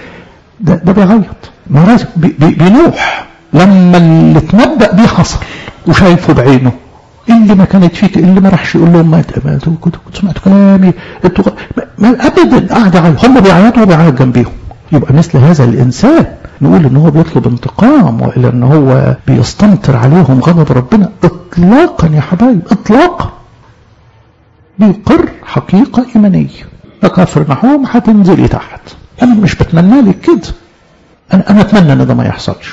ده ده بيعيط مراسي بينوح لما اللي اتنبأ بيه حصل وشايفه بعينه اللي ما كانت فيك اللي ما راحش يقول لهم ما كنت سمعتوا كلامي انتوا ما ابدا قاعد يعيط هم بيعيطوا وبيعيط جنبيهم يبقى مثل هذا الانسان نقول ان هو بيطلب انتقام والى ان هو بيستمطر عليهم غضب ربنا اطلاقا يا حبايب اطلاقا بيقر حقيقه ايمانيه كفر نحوم هتنزلي تحت انا مش بتمنى لك كده انا انا اتمنى ان ده ما يحصلش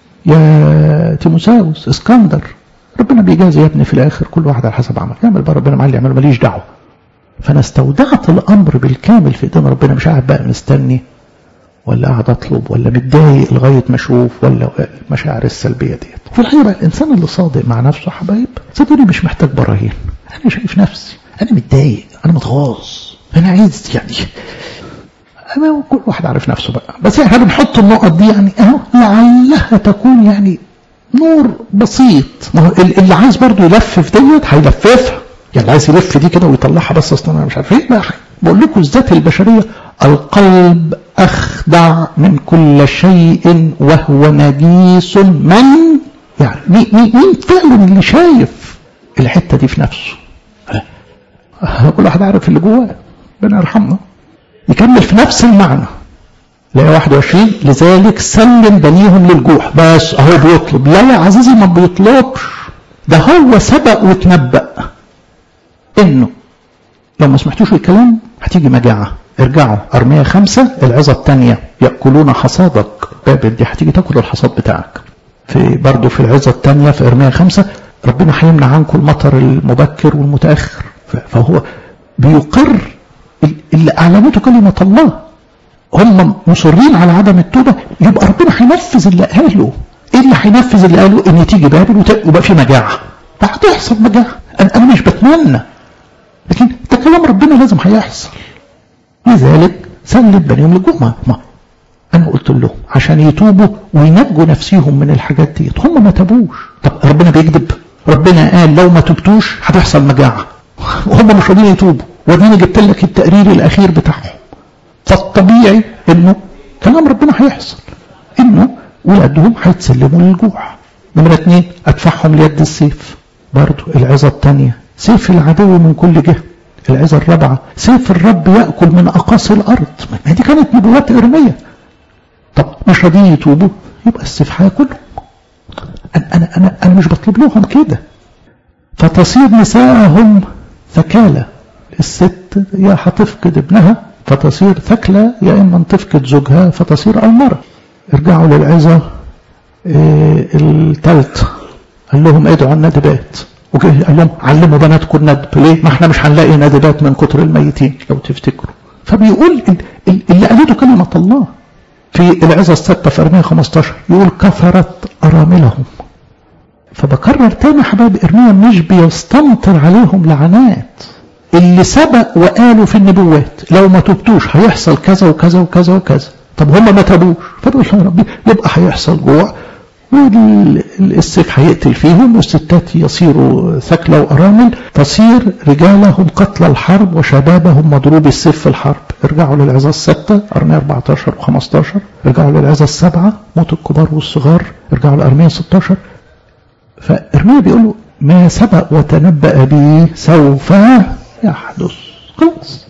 يا تيموساوس اسكندر ربنا بيجازي يا ابني في الاخر كل واحد على حسب عمل يعمل بقى ربنا معاه اللي يعمله ماليش دعوه فانا استودعت الامر بالكامل في ايدين ربنا مش قاعد بقى مستني ولا قاعد اطلب ولا متضايق لغايه ما اشوف ولا المشاعر السلبيه ديت في الحقيقه بقى الانسان اللي صادق مع نفسه حبايب صدقني مش محتاج براهين انا شايف نفسي انا متضايق انا متغاظ انا عايز يعني أنا كل واحد عارف نفسه بقى بس احنا بنحط النقط دي يعني اهو لعلها تكون يعني نور بسيط ما هو اللي عايز برضه يلفف ديت هيلففها يعني اللي عايز يلف دي كده ويطلعها بس اصلا انا مش عارف ايه بقول لكم الذات البشريه القلب اخدع من كل شيء وهو نجيس من يعني مين مين فعلا اللي شايف الحته دي في نفسه كل واحد عارف اللي جواه ربنا يرحمنا يكمل في نفس المعنى لا 21 لذلك سلم بنيهم للجوع بس اهو بيطلب لا يا عزيزي ما بيطلبش ده هو سبق وتنبأ انه لو ما سمحتوش الكلام هتيجي مجاعة ارجعوا أرمية خمسة العظة الثانية يأكلون حصادك بابل دي هتيجي تاكل الحصاد بتاعك في برضه في العظة الثانية في أرمية خمسة ربنا هيمنع عنكم المطر المبكر والمتأخر فهو بيقر اللي أعلنته كلمة الله هم مصرين على عدم التوبة يبقى ربنا هينفذ اللي قاله ايه اللي هينفذ اللي قاله ان تيجي بابل ويبقى في مجاعة هتحصل مجاعة انا مش بتمنى لكن ده كلام ربنا لازم هيحصل لذلك سلم بنيهم للجمعة ما انا قلت لهم عشان يتوبوا وينجوا نفسيهم من الحاجات دي هم ما تابوش طب ربنا بيكذب ربنا قال لو ما تبتوش هتحصل مجاعة وهم مش راضيين يتوبوا وديني جبت لك التقرير الاخير بتاعهم فالطبيعي انه كلام ربنا هيحصل انه ولادهم هيتسلموا للجوع نمرة اتنين ادفعهم ليد السيف برضو العظة الثانية سيف العدو من كل جهة العظة الرابعة سيف الرب يأكل من أقاصي الأرض ما دي كانت نبوات إرمية طب مش راضيين يتوبوا يبقى السيف هياكلهم أنا, أنا, أنا, أنا مش بطلب لهم كده فتصير نساءهم ثكالة الست يا هتفقد ابنها فتصير ثكلة يا إما تفقد زوجها فتصير المرأة ارجعوا للعظة إيه الثالثة قال لهم ادعوا الندبات وقال لهم علموا بناتكم الندب ليه؟ ما احنا مش هنلاقي ندبات من كتر الميتين لو تفتكروا فبيقول اللي قالته كلمة الله في العظة الستة في أرمية 15 يقول كثرت أراملهم فبكرر تاني حبايب إرميا مش بيستمطر عليهم لعنات اللي سبق وقالوا في النبوات لو ما تبتوش هيحصل كذا وكذا وكذا وكذا طب هم ما تابوش فبقول لهم ربي يبقى هيحصل جوع والسيف هيقتل فيهم والستات يصيروا ثكلى وأرامل تصير رجالهم قتل الحرب وشبابهم مضروب السيف في الحرب ارجعوا للعظة الستة أرمية 14 و15 ارجعوا للعظة السبعة موت الكبار والصغار ارجعوا لأرمية 16 فإرميا بيقول له ما سبق وتنبأ به سوف يحدث خلاص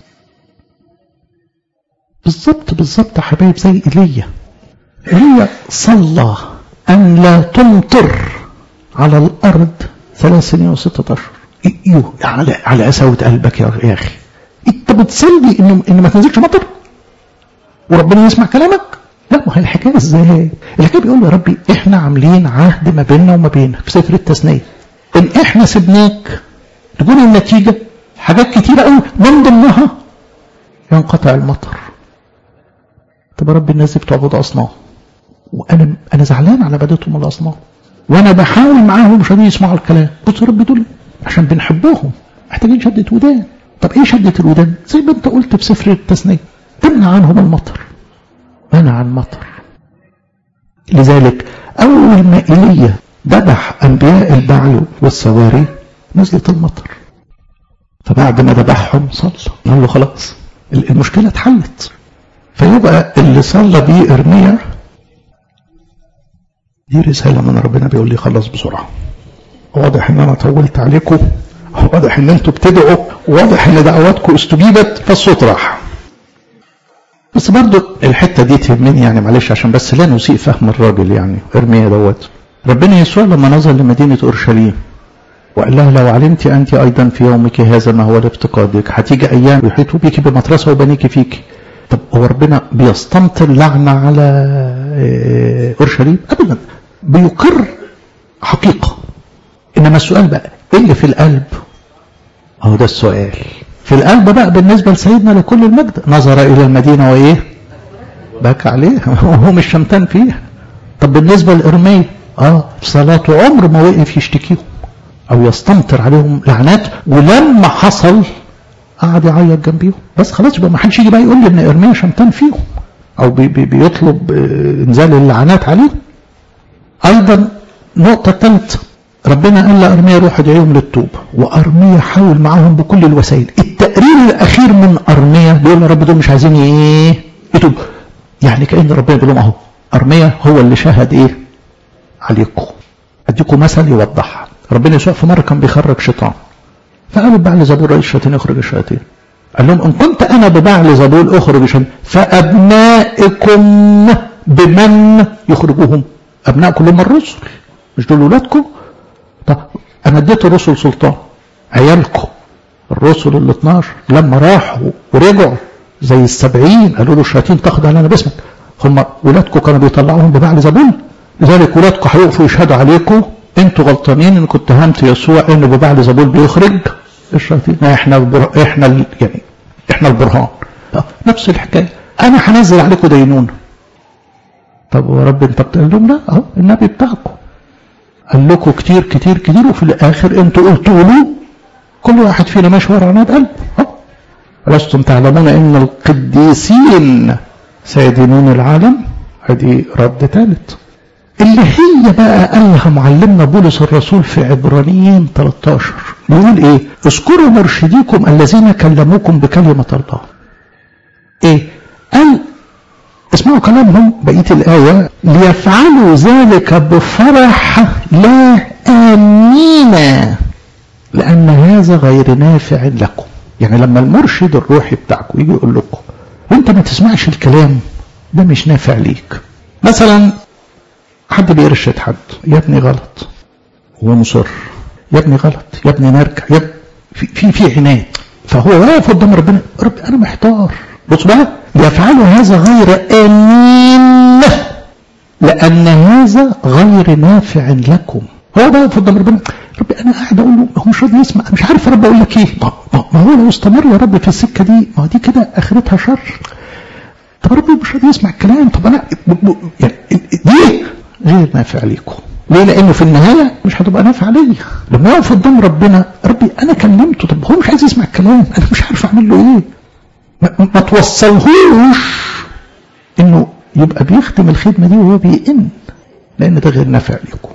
بالظبط بالظبط يا حبايب زي ايليا ايليا صلى ان لا تمطر على الارض ثلاث سنين وستة اشهر ايوه على على قساوة قلبك يا اخي انت بتصلي انه ان ما تنزلش مطر وربنا يسمع كلامك لا ما هي الحكايه ازاي الحكايه بيقول يا ربي احنا عاملين عهد ما بيننا وما بينك في سفر التثنيه ان احنا سبناك تكون النتيجه حاجات كتيره قوي من ضمنها ينقطع المطر طب يا رب الناس دي بتعبد اصنام وانا انا زعلان على عبادتهم الاصنام وانا بحاول معاهم مش راضيين يسمعوا الكلام بص يا رب دول عشان بنحبهم محتاجين شدة ودان طب ايه شدة الودان زي ما انت قلت في سفر التثنية تمنع عنهم المطر منع المطر لذلك اول ما ايليا ذبح انبياء البعل والسواري نزلت المطر فبعد ما ذبحهم صلى قال له خلاص المشكله اتحلت فيبقى اللي صلى بيه ارميا دي رساله من ربنا بيقول لي خلص بسرعه واضح ان انا طولت عليكم واضح ان انتوا بتدعوا واضح ان دعواتكم استجيبت فالصوت راح بس برضو الحته دي تهمني يعني معلش عشان بس لا نسيء فهم الراجل يعني ارميا دوت ربنا يسوع لما نظر لمدينه اورشليم وقال لها لو علمت انت ايضا في يومك هذا ما هو لافتقادك هتيجي ايام يحيطوا بيك بمطرسه وبنيك فيك طب هو ربنا بيستمطر لعنه على اورشليم ابدا بيقر حقيقه انما السؤال بقى ايه اللي في القلب اهو ده السؤال في القلب بقى بالنسبه لسيدنا لكل المجد نظر الى المدينه وايه بكى عليه وهو مش شمتان فيها طب بالنسبة لإرميا اه صلاته عمر ما وقف يشتكيهم او يستمطر عليهم لعنات ولما حصل قعد يعيط جنبيهم بس خلاص يبقى ما حدش يجي بقى يقول لي ان ارميا شمتان فيهم او بي بي بيطلب انزال اللعنات عليهم ايضا نقطه ثالثه ربنا قال لارميا روح ادعيهم للتوبه وارميا حاول معاهم بكل الوسائل التقرير الاخير من ارميا بيقول يا رب دول مش عايزين ايه يتوبوا يعني كان ربنا بيقول لهم اهو ارميا هو اللي شاهد ايه عليكم اديكم مثل يوضحها ربنا يسوع في مره كان بيخرج شيطان فقالوا بعل زبور رئيس الشياطين يخرج الشياطين قال لهم ان كنت انا ببعل زبور اخرج الشياطين فابنائكم بمن يخرجوهم ابنائكم هم الرسل مش دول ولادكم طب انا اديت الرسل سلطان عيالكم الرسل ال 12 لما راحوا ورجعوا زي السبعين قالوا له الشياطين تاخد علينا باسمك هم ولادكم كانوا بيطلعوهم ببعل زبون لذلك ولادكم هيقفوا يشهدوا عليكم انتوا غلطانين ان كنت هامت يسوع انه ببعل زبون بيخرج الشياطين احنا البر... احنا ال... يعني احنا البرهان نفس الحكايه انا هنزل عليكم دينونه طب يا رب انت بتقول لهم لا اهو النبي بتاعكم قال لكم كتير كتير كتير وفي الاخر انتوا قلتوا له كل واحد فينا ماشي ورا عناد قلبه ألستم تعلمون ان القديسين سيدينون العالم ادي رد ثالث اللي هي بقى قالها معلمنا بولس الرسول في عبرانيين 13 بيقول ايه اذكروا مرشديكم الذين كلموكم بكلمة الله ايه قال اسمعوا كلامهم بقية الآية ليفعلوا ذلك بفرح لا آمين لأن هذا غير نافع لكم يعني لما المرشد الروحي بتاعكم يجي يقول لكم وانت ما تسمعش الكلام ده مش نافع ليك مثلا حد بيرشد حد يا ابني غلط هو مصر يا ابني غلط يا ابني نرجع يا ابني في في, في عناد فهو واقف قدام ربنا رب انا محتار بص بقى يفعلوا هذا غير امين لان هذا غير نافع لكم هو بقى واقف قدام ربنا رب انا قاعد اقول له هو مش راضي يسمع مش عارف يا رب اقول لك ايه ما هو لو استمر يا رب في السكه دي ما دي كده اخرتها شر طب ربي مش راضي يسمع الكلام طب انا يعني دي غير نافع ليكم ليه لانه في النهايه مش هتبقى نافع ليا لما يقف قدام ربنا ربي انا كلمته طب هو مش عايز يسمع الكلام انا مش عارف اعمل له ايه ما, ما توصلهوش انه يبقى بيخدم الخدمه دي وهو بيئن لان ده غير نافع ليكم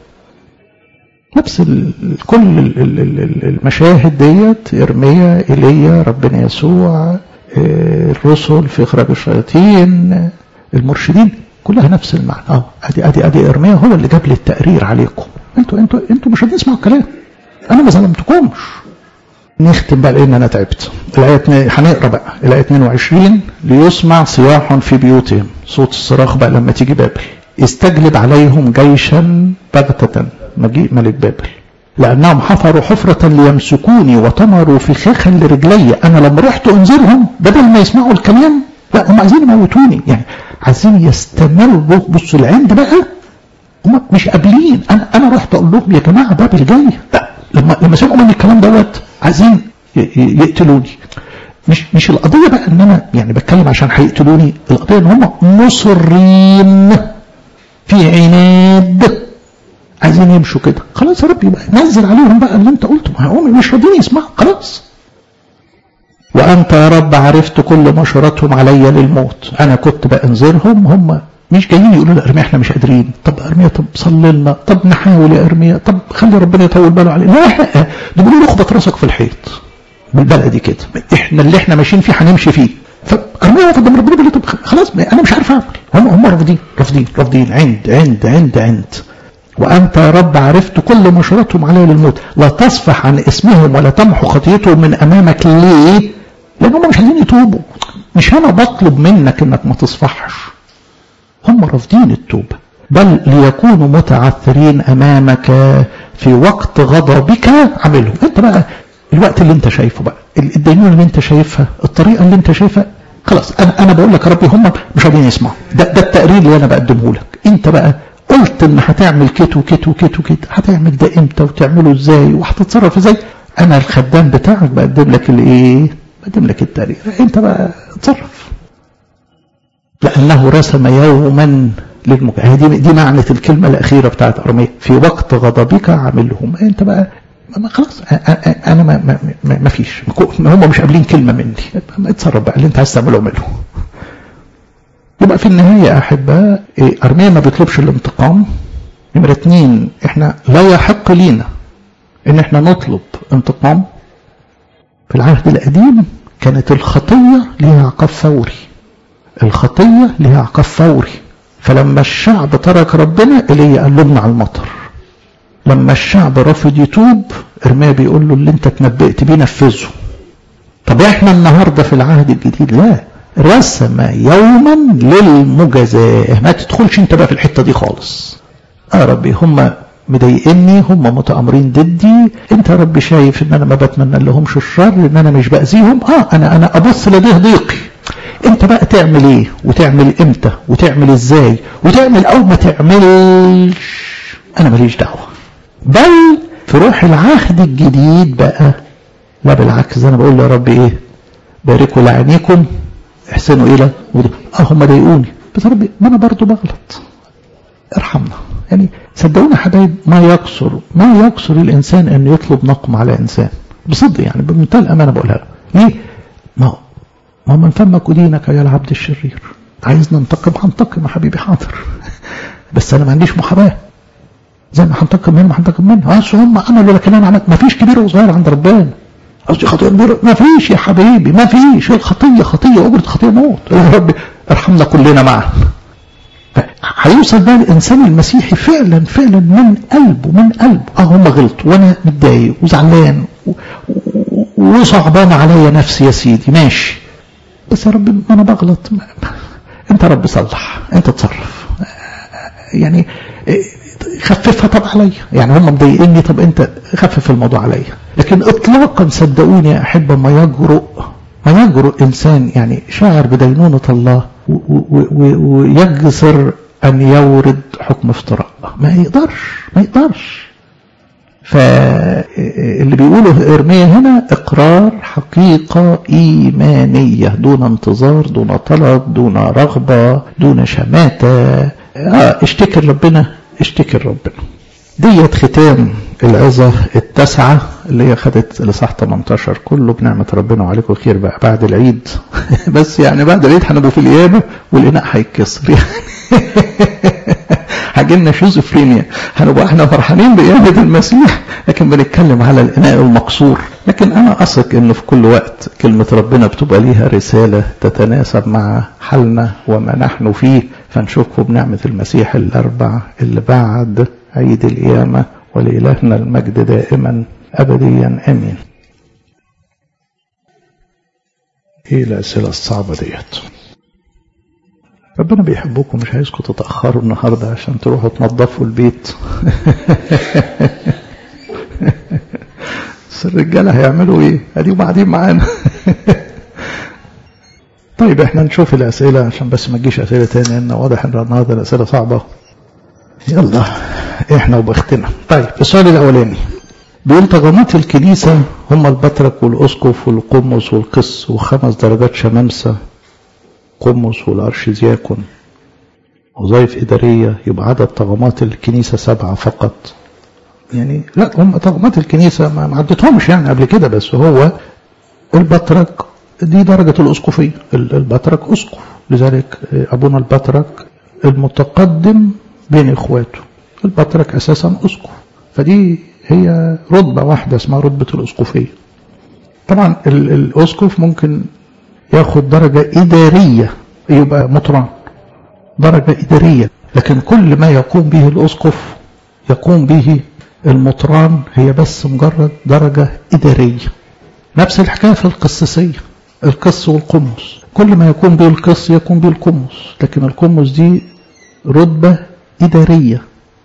نفس ال كل ال ال المشاهد ديت ارميا ايليا ربنا يسوع الرسل في اخراج الشياطين المرشدين كلها نفس المعنى اه ادي ادي ادي ارميا هو اللي جاب لي التقرير عليكم انتوا انتوا انتوا مش هتسمعوا الكلام انا ما ظلمتكمش نختم بقى لان انا تعبت الايه هنقرا بقى الايه 22 ليسمع صياح في بيوتهم صوت الصراخ بقى لما تيجي بابل استجلب عليهم جيشا بغتة مجيء ملك بابل لأنهم حفروا حفرة ليمسكوني وطمروا فخاخا لرجلي أنا لما رحت أنذرهم بدل ما يسمعوا الكلام لا هم عايزين يموتوني يعني عايزين يستمروا بصوا العند بقى هم مش قابلين أنا أنا رحت أقول لهم يا جماعة بابل جاي لا لما لما سمعوا مني الكلام دوت عايزين يقتلوني مش مش القضية بقى إن أنا يعني بتكلم عشان هيقتلوني القضية إن هم مصرين في عناد عايزين يمشوا كده خلاص يا رب يبقى نزل عليهم بقى اللي انت قلته ما هم مش راضيين يسمعوا خلاص وانت يا رب عرفت كل مشورتهم علي للموت انا كنت بانذرهم هم مش جايين يقولوا لي ارميا احنا مش قادرين طب ارميا طب صلي لنا طب نحاول يا ارميا طب خلي ربنا يطول باله علينا لا لا دول بيقولوا اخبط راسك في الحيط بالبلدي كده احنا اللي احنا ماشيين فيه هنمشي فيه فارميا واقف قدام ربنا بيقول لي طب خلاص انا مش عارف اعمل هم هم رافضين رافضين رافضين عند عند عند عند وأنت يا رب عرفت كل مشورتهم علي للموت لا تصفح عن اسمهم ولا تمحو خطيتهم من أمامك ليه لأن هم مش عايزين يتوبوا مش أنا بطلب منك إنك ما تصفحش هم رافضين التوبة بل ليكونوا متعثرين أمامك في وقت غضبك عملهم أنت بقى الوقت اللي أنت شايفه بقى الدينونة اللي أنت شايفها الطريقة اللي أنت شايفها خلاص أنا أنا بقول لك يا ربي هم مش عايزين يسمعوا ده, ده التقرير اللي أنا بقدمه لك أنت بقى قلت ان هتعمل كت وكت وكت وكت هتعمل ده امتى وتعمله ازاي وهتتصرف ازاي انا الخدام بتاعك بقدم لك الايه بقدم لك التقرير انت بقى اتصرف لأنه رسم يوما للمجاهد دي, دي معنى الكلمة الأخيرة بتاعت أرمية في وقت غضبك عاملهم أنت بقى ما خلاص أنا ما, ما, ما, ما فيش هم مش قابلين كلمة مني اتصرف بقى اللي أنت عايز تعمله اعمله يبقى في النهاية أحباء أرمية ما بيطلبش الانتقام نمرة اتنين احنا لا يحق لينا ان احنا نطلب انتقام في العهد القديم كانت الخطية ليها عقاب فوري الخطية ليها عقاب فوري فلما الشعب ترك ربنا إليه قال له ابن على المطر لما الشعب رفض يتوب ارميا بيقول له اللي انت تنبأت بيه نفذه طب احنا النهاردة في العهد الجديد لا رسم يوما للمجازاه ما تدخلش انت بقى في الحتة دي خالص يا ربي هم مضايقني هم متآمرين ضدي انت يا رب شايف ان انا ما بتمنى لهمش الشر ان انا مش باذيهم اه انا انا ابص لديه ضيقي انت بقى تعمل ايه وتعمل امتى وتعمل ازاي وتعمل او ما تعملش انا ماليش دعوه بل في روح العهد الجديد بقى لا بالعكس انا بقول يا رب ايه باركوا لعينيكم احسنوا الى اه هم ضايقوني بس يا ربي ما انا برضه بغلط ارحمنا يعني صدقونا حبايب ما يقصر ما يقصر الانسان ان يطلب نقم على انسان بصدق يعني بمنتهى الامانه بقولها له ليه؟ ما هو ما من فمك ادينك يا العبد الشرير عايز ننتقم هنتقم يا حبيبي حاضر بس انا ما عنديش محاباه زي ما هنتقم منه هنتقم منه اصل هم عملوا لكن انا عملت ما فيش كبير وصغير عند ربنا قصدي خطيه كبيره ما فيش يا حبيبي ما فيش الخطيه خطيه اجره خطيه موت يا رب ارحمنا كلنا معا هيوصل بقى الانسان المسيحي فعلا فعلا من قلبه من قلبه اه هم غلطوا وانا متضايق وزعلان وصعبان عليا نفسي يا سيدي ماشي بس يا رب ما انا بغلط انت رب صلح انت تصرف يعني خففها طب عليا يعني هم مضايقيني طب انت خفف الموضوع عليا لكن اطلاقا صدقوني يا احبه ما يجرؤ ما يجرؤ انسان يعني شاعر بدينونه الله ويجسر أن يورد حكم افتراء ما يقدرش ما يقدرش فاللي بيقوله إرميا هنا إقرار حقيقة إيمانية دون انتظار دون طلب دون رغبة دون شماتة آه اشتكي ربنا اشتكي ربنا ديت ختام العظة التاسعة اللي هي خدت لصح 18 كله بنعمة ربنا وعليكم خير بقى بعد العيد بس يعني بعد العيد هنبقوا في القيامة والإناء هيتكسر يعني هجيلنا شيزوفرينيا هنبقى احنا فرحانين بقيامة المسيح لكن بنتكلم على الإناء المقصور لكن أنا أثق إنه في كل وقت كلمة ربنا بتبقى ليها رسالة تتناسب مع حالنا وما نحن فيه فنشوفه بنعمة المسيح الأربع اللي بعد عيد القيامة ولإلهنا المجد دائما أبديا أمين إيه الأسئلة الصعبة ديت ربنا بيحبكم مش عايزكم تتأخروا النهاردة عشان تروحوا تنظفوا البيت بس الرجالة هيعملوا ايه ادي قاعدين معانا طيب احنا نشوف الأسئلة عشان بس ما تجيش أسئلة تاني لأن واضح ان النهارده الأسئلة صعبة يلا احنا وبختنا طيب السؤال الأولاني بيقول طغمات الكنيسة هم البطرك والأسقف والقمص والقس وخمس درجات شمامسة قمص والأرشدياكون وظائف إدارية يبقى عدد طغمات الكنيسة سبعة فقط يعني لا هم طغمات الكنيسة ما عدتهمش يعني قبل كده بس هو البطرك دي درجة الأسقفية البطرك أسقف لذلك أبونا البطرك المتقدم بين إخواته البطرك أساسا أسقف فدي هي رتبة واحدة اسمها رتبة الأسقفية طبعا الأسقف ممكن ياخد درجة إدارية يبقى مطران درجة إدارية لكن كل ما يقوم به الأسقف يقوم به المطران هي بس مجرد درجة إدارية نفس الحكاية في القسيسية القس والقمص كل ما يقوم به القس يقوم به القمص لكن القمص دي رتبة إدارية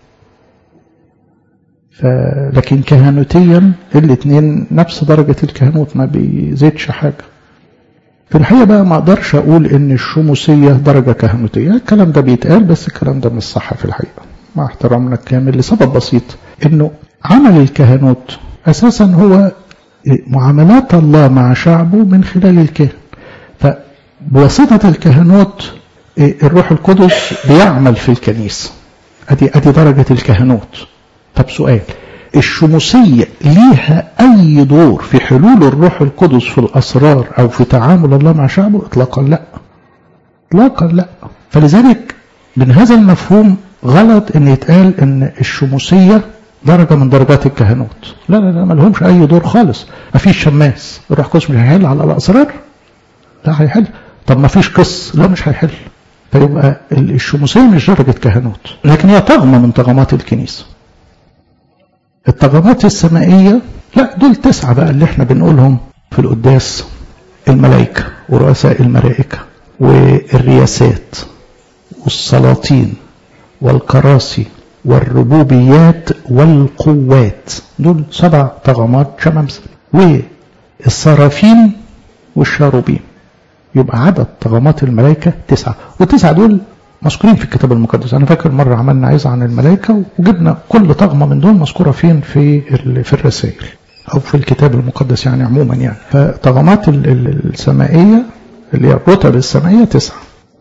ف... لكن كهنوتيا الاثنين نفس درجة الكهنوت ما بيزيدش حاجة في الحقيقة بقى ما اقدرش اقول ان الشموسية درجة كهنوتية الكلام ده بيتقال بس الكلام ده مش صح في الحقيقة مع احترامنا الكامل لسبب بسيط انه عمل الكهنوت اساسا هو معاملات الله مع شعبه من خلال الكهن فبواسطة الكهنوت الروح القدس بيعمل في الكنيسة ادي ادي درجة الكهنوت طب سؤال الشموسية ليها أي دور في حلول الروح القدس في الأسرار أو في تعامل الله مع شعبه إطلاقا لا إطلاقا لا فلذلك من هذا المفهوم غلط ان يتقال ان الشموسية درجة من درجات الكهنوت لا لا لا ما لهمش اي دور خالص ما فيش شماس الروح القدس مش هيحل على الاسرار لا هيحل طب ما فيش قس لا مش هيحل فيبقى الشموسية مش درجة كهنوت لكن هي طغمة من طغمات الكنيسة الطغمات السمائية لا دول تسعة بقى اللي احنا بنقولهم في القداس الملائكة ورؤساء الملائكة والرياسات والسلاطين والكراسي والربوبيات والقوات دول سبع طغمات شمامسة والصرافين والشاروبين يبقى عدد طغمات الملائكة تسعة والتسعة دول مذكورين في الكتاب المقدس أنا فاكر مرة عملنا عظة عن الملائكة وجبنا كل طغمة من دول مذكورة فين في في الرسائل أو في الكتاب المقدس يعني عموما يعني فطغمات السمائية اللي هي الرتب السمائية تسعة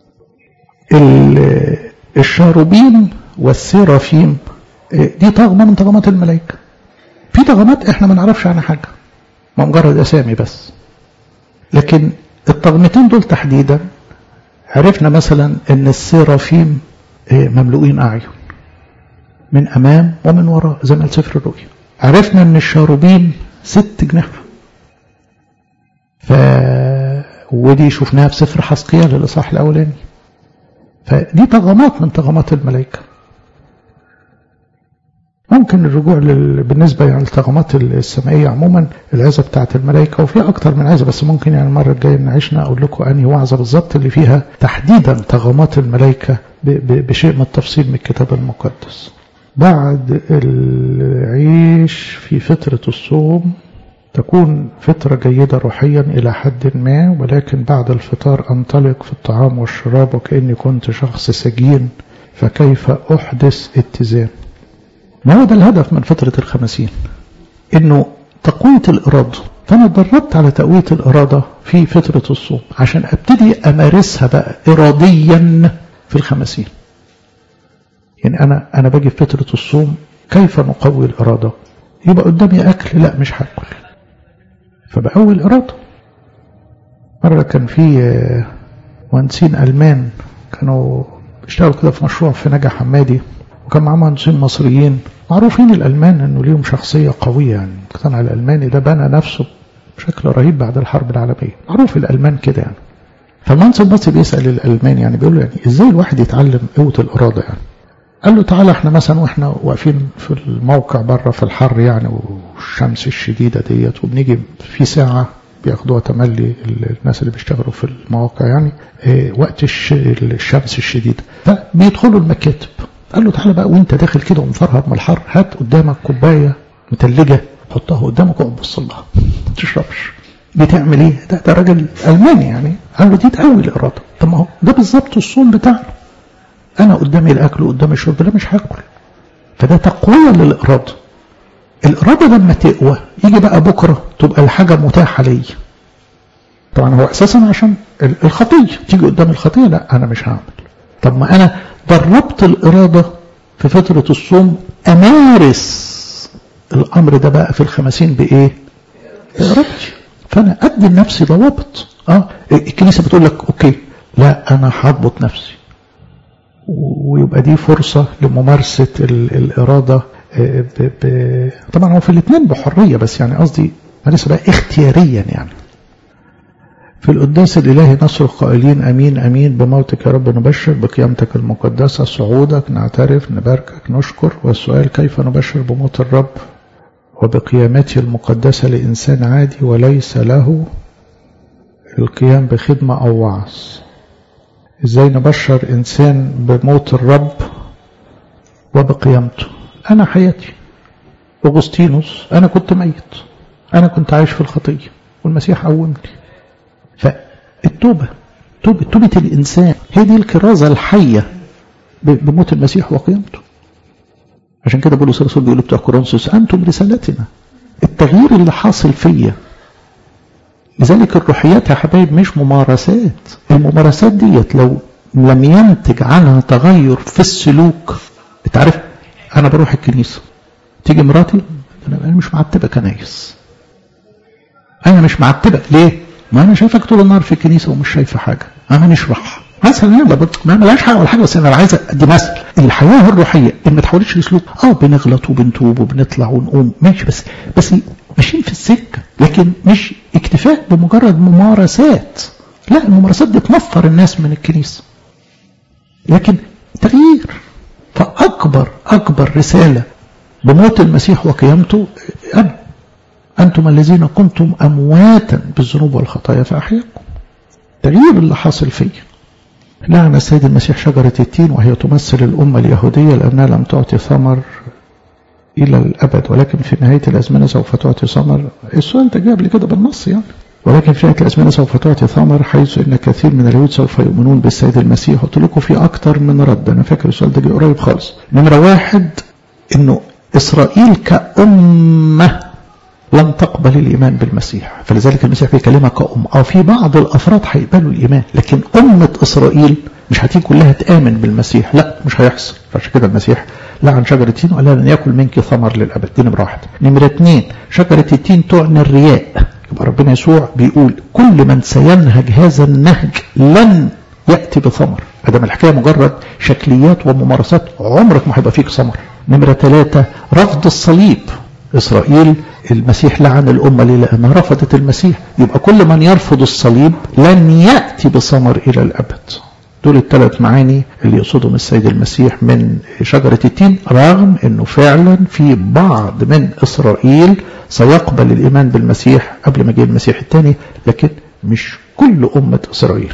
الشاروبين والسيرافيم دي طغمة من طغمات الملائكة في طغمات احنا ما نعرفش عنها حاجة ما مجرد اسامي بس لكن الطغمتين دول تحديدا عرفنا مثلا ان السيرافيم مملوئين اعين من امام ومن وراء زي ما سفر الرؤيا عرفنا ان الشاروبين ست جناح ف ودي شفناها في سفر حسقيال الاصحاح الاولاني فدي طغمات من طغمات الملائكة ممكن الرجوع لل... بالنسبة يعني للطغمات السمائية عموما العزة بتاعت الملائكة وفي أكتر من عزة بس ممكن يعني المرة الجاية نعيشنا أقول لكم أنهي وعظة بالظبط اللي فيها تحديدا طغمات الملائكة ب... ب... بشيء من التفصيل من الكتاب المقدس بعد العيش في فترة الصوم تكون فترة جيدة روحيا إلى حد ما ولكن بعد الفطار أنطلق في الطعام والشراب وكأني كنت شخص سجين فكيف أحدث اتزان ما هو ده الهدف من فترة الخمسين إنه تقوية الإرادة فأنا اتدربت على تقوية الإرادة في فترة الصوم عشان أبتدي أمارسها بقى إراديا في الخمسين يعني أنا أنا باجي في فترة الصوم كيف نقوي الإرادة يبقى قدامي أكل لا مش هاكل فبقوي الإرادة مرة كان في مهندسين ألمان كانوا بيشتغلوا كده في مشروع في نجا حمادي وكان معاهم مهندسين مصريين معروفين الألمان إنه ليهم شخصية قوية يعني المقتنع الألماني ده بنى نفسه بشكل رهيب بعد الحرب العالمية معروف الألمان كده يعني فالمهندس المصري بيسأل الألماني يعني بيقول له يعني إزاي الواحد يتعلم قوة الإرادة يعني قال له تعالى احنا مثلا واحنا واقفين في الموقع بره في الحر يعني والشمس الشديده ديت وبنيجي في ساعه بياخدوها تملي الناس اللي بيشتغلوا في المواقع يعني اه وقت الشمس الشديده فبيدخلوا المكاتب قال له تعالى بقى وانت داخل كده ومفرهد من الحر هات قدامك كوبايه متلجه حطها قدامك واقعد بص لها ما تشربش بتعمل ايه؟ ده, ده راجل الماني يعني قال له دي تقوي الاراده طب ما هو ده بالظبط الصوم بتاعنا انا قدامي الاكل وقدامي الشرب لا مش هاكل فده تقويه للاراده الاراده لما تقوى يجي بقى بكره تبقى الحاجه متاحه لي طبعا هو اساسا عشان الخطيه تيجي قدام الخطيه لا انا مش هعمل طب ما انا دربت الاراده في فتره الصوم امارس الامر ده بقى في الخمسين بايه بارادتي فانا ادي لنفسي ضوابط اه الكنيسه بتقول لك اوكي لا انا هضبط نفسي ويبقى دي فرصة لممارسة الإرادة ب ب طبعا هو في الاثنين بحرية بس يعني قصدي مارسها بقى اختياريا يعني في القداس الإلهي نصر قائلين أمين أمين بموتك يا رب نبشر بقيامتك المقدسة صعودك نعترف نباركك نشكر والسؤال كيف نبشر بموت الرب وبقيامته المقدسة لإنسان عادي وليس له القيام بخدمة أو وعظ ازاي نبشر انسان بموت الرب وبقيامته انا حياتي اغسطينوس انا كنت ميت انا كنت عايش في الخطيه والمسيح قومني فالتوبه توبه توبه الانسان هي دي الكرازه الحيه بموت المسيح وقيامته عشان كده بولس الرسول بيقول بتوع كورنثوس انتم رسالتنا التغيير اللي حاصل فيا لذلك الروحيات يا حبايب مش ممارسات الممارسات ديت لو لم ينتج عنها تغير في السلوك انت عارف انا بروح الكنيسه تيجي مراتي انا مش معتبه كنايس انا مش معتبه ليه ما انا شايفك طول النهار في الكنيسه ومش شايفه حاجه انا نشرح مثلا يلا ما ملهاش حاجه ولا حاجه بس انا عايز ادي مثل الحياه الروحيه ان ما تحولش لسلوك اه بنغلط وبنتوب وبنطلع ونقوم ماشي بس بس ماشيين في السكه لكن مش اكتفاء بمجرد ممارسات لا الممارسات دي تنفر الناس من الكنيسه لكن تغيير فاكبر اكبر رساله بموت المسيح وقيامته انا انتم الذين كنتم امواتا بالذنوب والخطايا فاحياكم التغيير اللي حاصل فيا لعن السيد المسيح شجرة التين وهي تمثل الأمة اليهودية لأنها لم تعطي ثمر إلى الأبد ولكن في نهاية الأزمنة سوف تعطي ثمر السؤال ده جاء قبل كده بالنص يعني ولكن في نهاية الأزمنة سوف تعطي ثمر حيث أن كثير من اليهود سوف يؤمنون بالسيد المسيح قلت لكم في أكتر من رد أنا فاكر السؤال ده جه قريب خالص نمرة واحد إنه إسرائيل كأمة لم تقبل الإيمان بالمسيح فلذلك المسيح بيكلمها كأم أو في بعض الأفراد هيقبلوا الإيمان لكن أمة إسرائيل مش هتيجي كلها تآمن بالمسيح لا مش هيحصل فعشان كده المسيح لعن شجرة التين وقال لن يأكل منك ثمر للأبد دي نمرة واحد نمرة اثنين شجرة التين تعني الرياء يبقى ربنا يسوع بيقول كل من سينهج هذا النهج لن يأتي بثمر ادام الحكاية مجرد شكليات وممارسات عمرك ما هيبقى فيك ثمر نمرة ثلاثة رفض الصليب إسرائيل المسيح لعن الأمة ليه لأنها رفضت المسيح يبقى كل من يرفض الصليب لن يأتي بثمر إلى الأبد دول الثلاث معاني اللي يقصدهم السيد المسيح من شجرة التين رغم أنه فعلا في بعض من إسرائيل سيقبل الإيمان بالمسيح قبل ما جه المسيح الثاني لكن مش كل أمة إسرائيل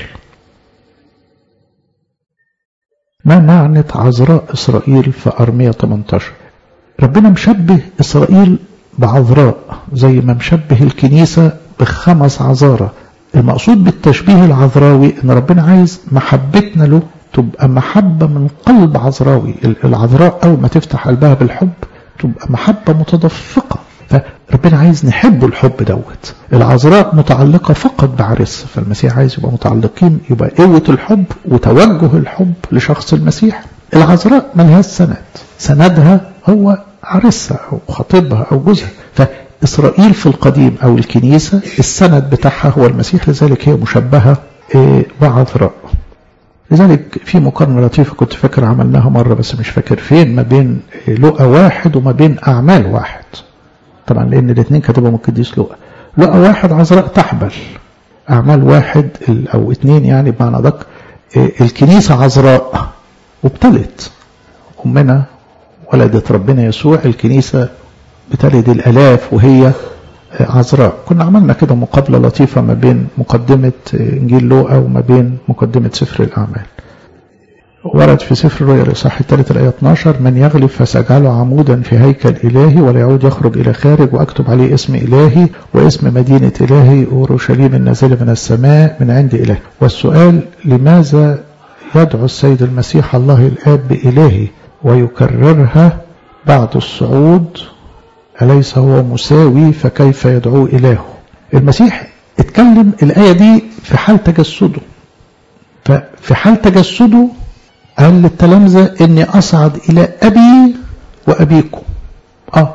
ما معنى عذراء إسرائيل في أرمية 18 ربنا مشبه إسرائيل بعذراء زي ما مشبه الكنيسة بخمس عذارى المقصود بالتشبيه العذراوي ان ربنا عايز محبتنا له تبقى محبة من قلب عذراوي العذراء أول ما تفتح قلبها بالحب تبقى محبة متدفقة فربنا عايز نحب الحب دوت العذراء متعلقة فقط بعرس فالمسيح عايز يبقى متعلقين يبقى قوة الحب وتوجه الحب لشخص المسيح العذراء ملهاش سند سندها هو عرسها أو خطيبها أو جوزها فإسرائيل في القديم أو الكنيسة السند بتاعها هو المسيح لذلك هي مشبهة بعذراء لذلك في مقارنة لطيفة كنت فاكر عملناها مرة بس مش فاكر فين ما بين لقى واحد وما بين أعمال واحد طبعا لأن الاثنين كتبهم القديس لقى لقى واحد عذراء تحبل أعمال واحد أو اثنين يعني بمعنى دق الكنيسة عذراء وابتلت أمنا ولدت ربنا يسوع الكنيسة بتلد الألاف وهي عذراء كنا عملنا كده مقابلة لطيفة ما بين مقدمة إنجيل لوقا وما بين مقدمة سفر الأعمال ورد في سفر الرؤيا الإصحاح الثالث الآية 12 من يغلب فسأجعله عمودا في هيكل إلهي ولا يعود يخرج إلى خارج وأكتب عليه اسم إلهي واسم مدينة إلهي أورشليم النازلة من السماء من عند إله والسؤال لماذا يدعو السيد المسيح الله الآب بإلهي ويكررها بعد الصعود أليس هو مساوي فكيف يدعو إلهه المسيح اتكلم الآية دي في حال تجسده ففي حال تجسده قال للتلامذة إني أصعد إلى أبي وأبيكم آه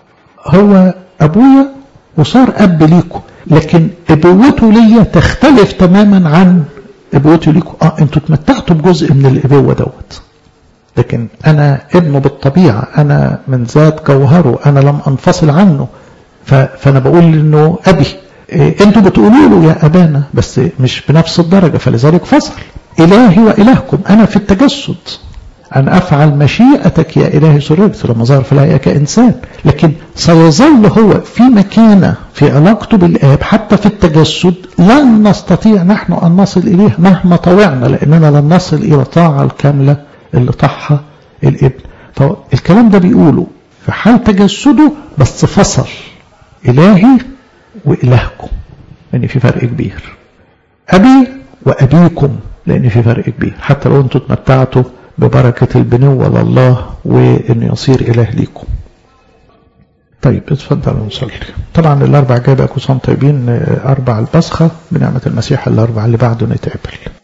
هو أبويا وصار أب ليكم لكن ابوته ليا تختلف تماما عن ابوته ليكم اه انتوا اتمتعتوا بجزء من الابوه دوت لكن أنا ابنه بالطبيعة أنا من ذات جوهره أنا لم أنفصل عنه فأنا بقول إنه أبي إيه أنتوا بتقولوا له يا أبانا بس مش بنفس الدرجة فلذلك فصل إلهي وإلهكم أنا في التجسد أن أفعل مشيئتك يا إلهي سررت لما ظهر في الهيئة كإنسان لكن سيظل هو في مكانة في علاقته بالآب حتى في التجسد لن نستطيع نحن أن نصل إليه مهما طوعنا لأننا لن نصل إلى الطاعة الكاملة اللي طحها الابن فالكلام ده بيقوله في حال تجسده بس فصل إلهي وإلهكم لأن في فرق كبير أبي وأبيكم لأن في فرق كبير حتى لو أنتم اتمتعتوا ببركة البنوة لله وأن يصير إله ليكم طيب اتفضلوا نصلي طبعا الأربع جاي بقى كل طيبين أربع البصخة بنعمة المسيح الأربع اللي بعده نتقابل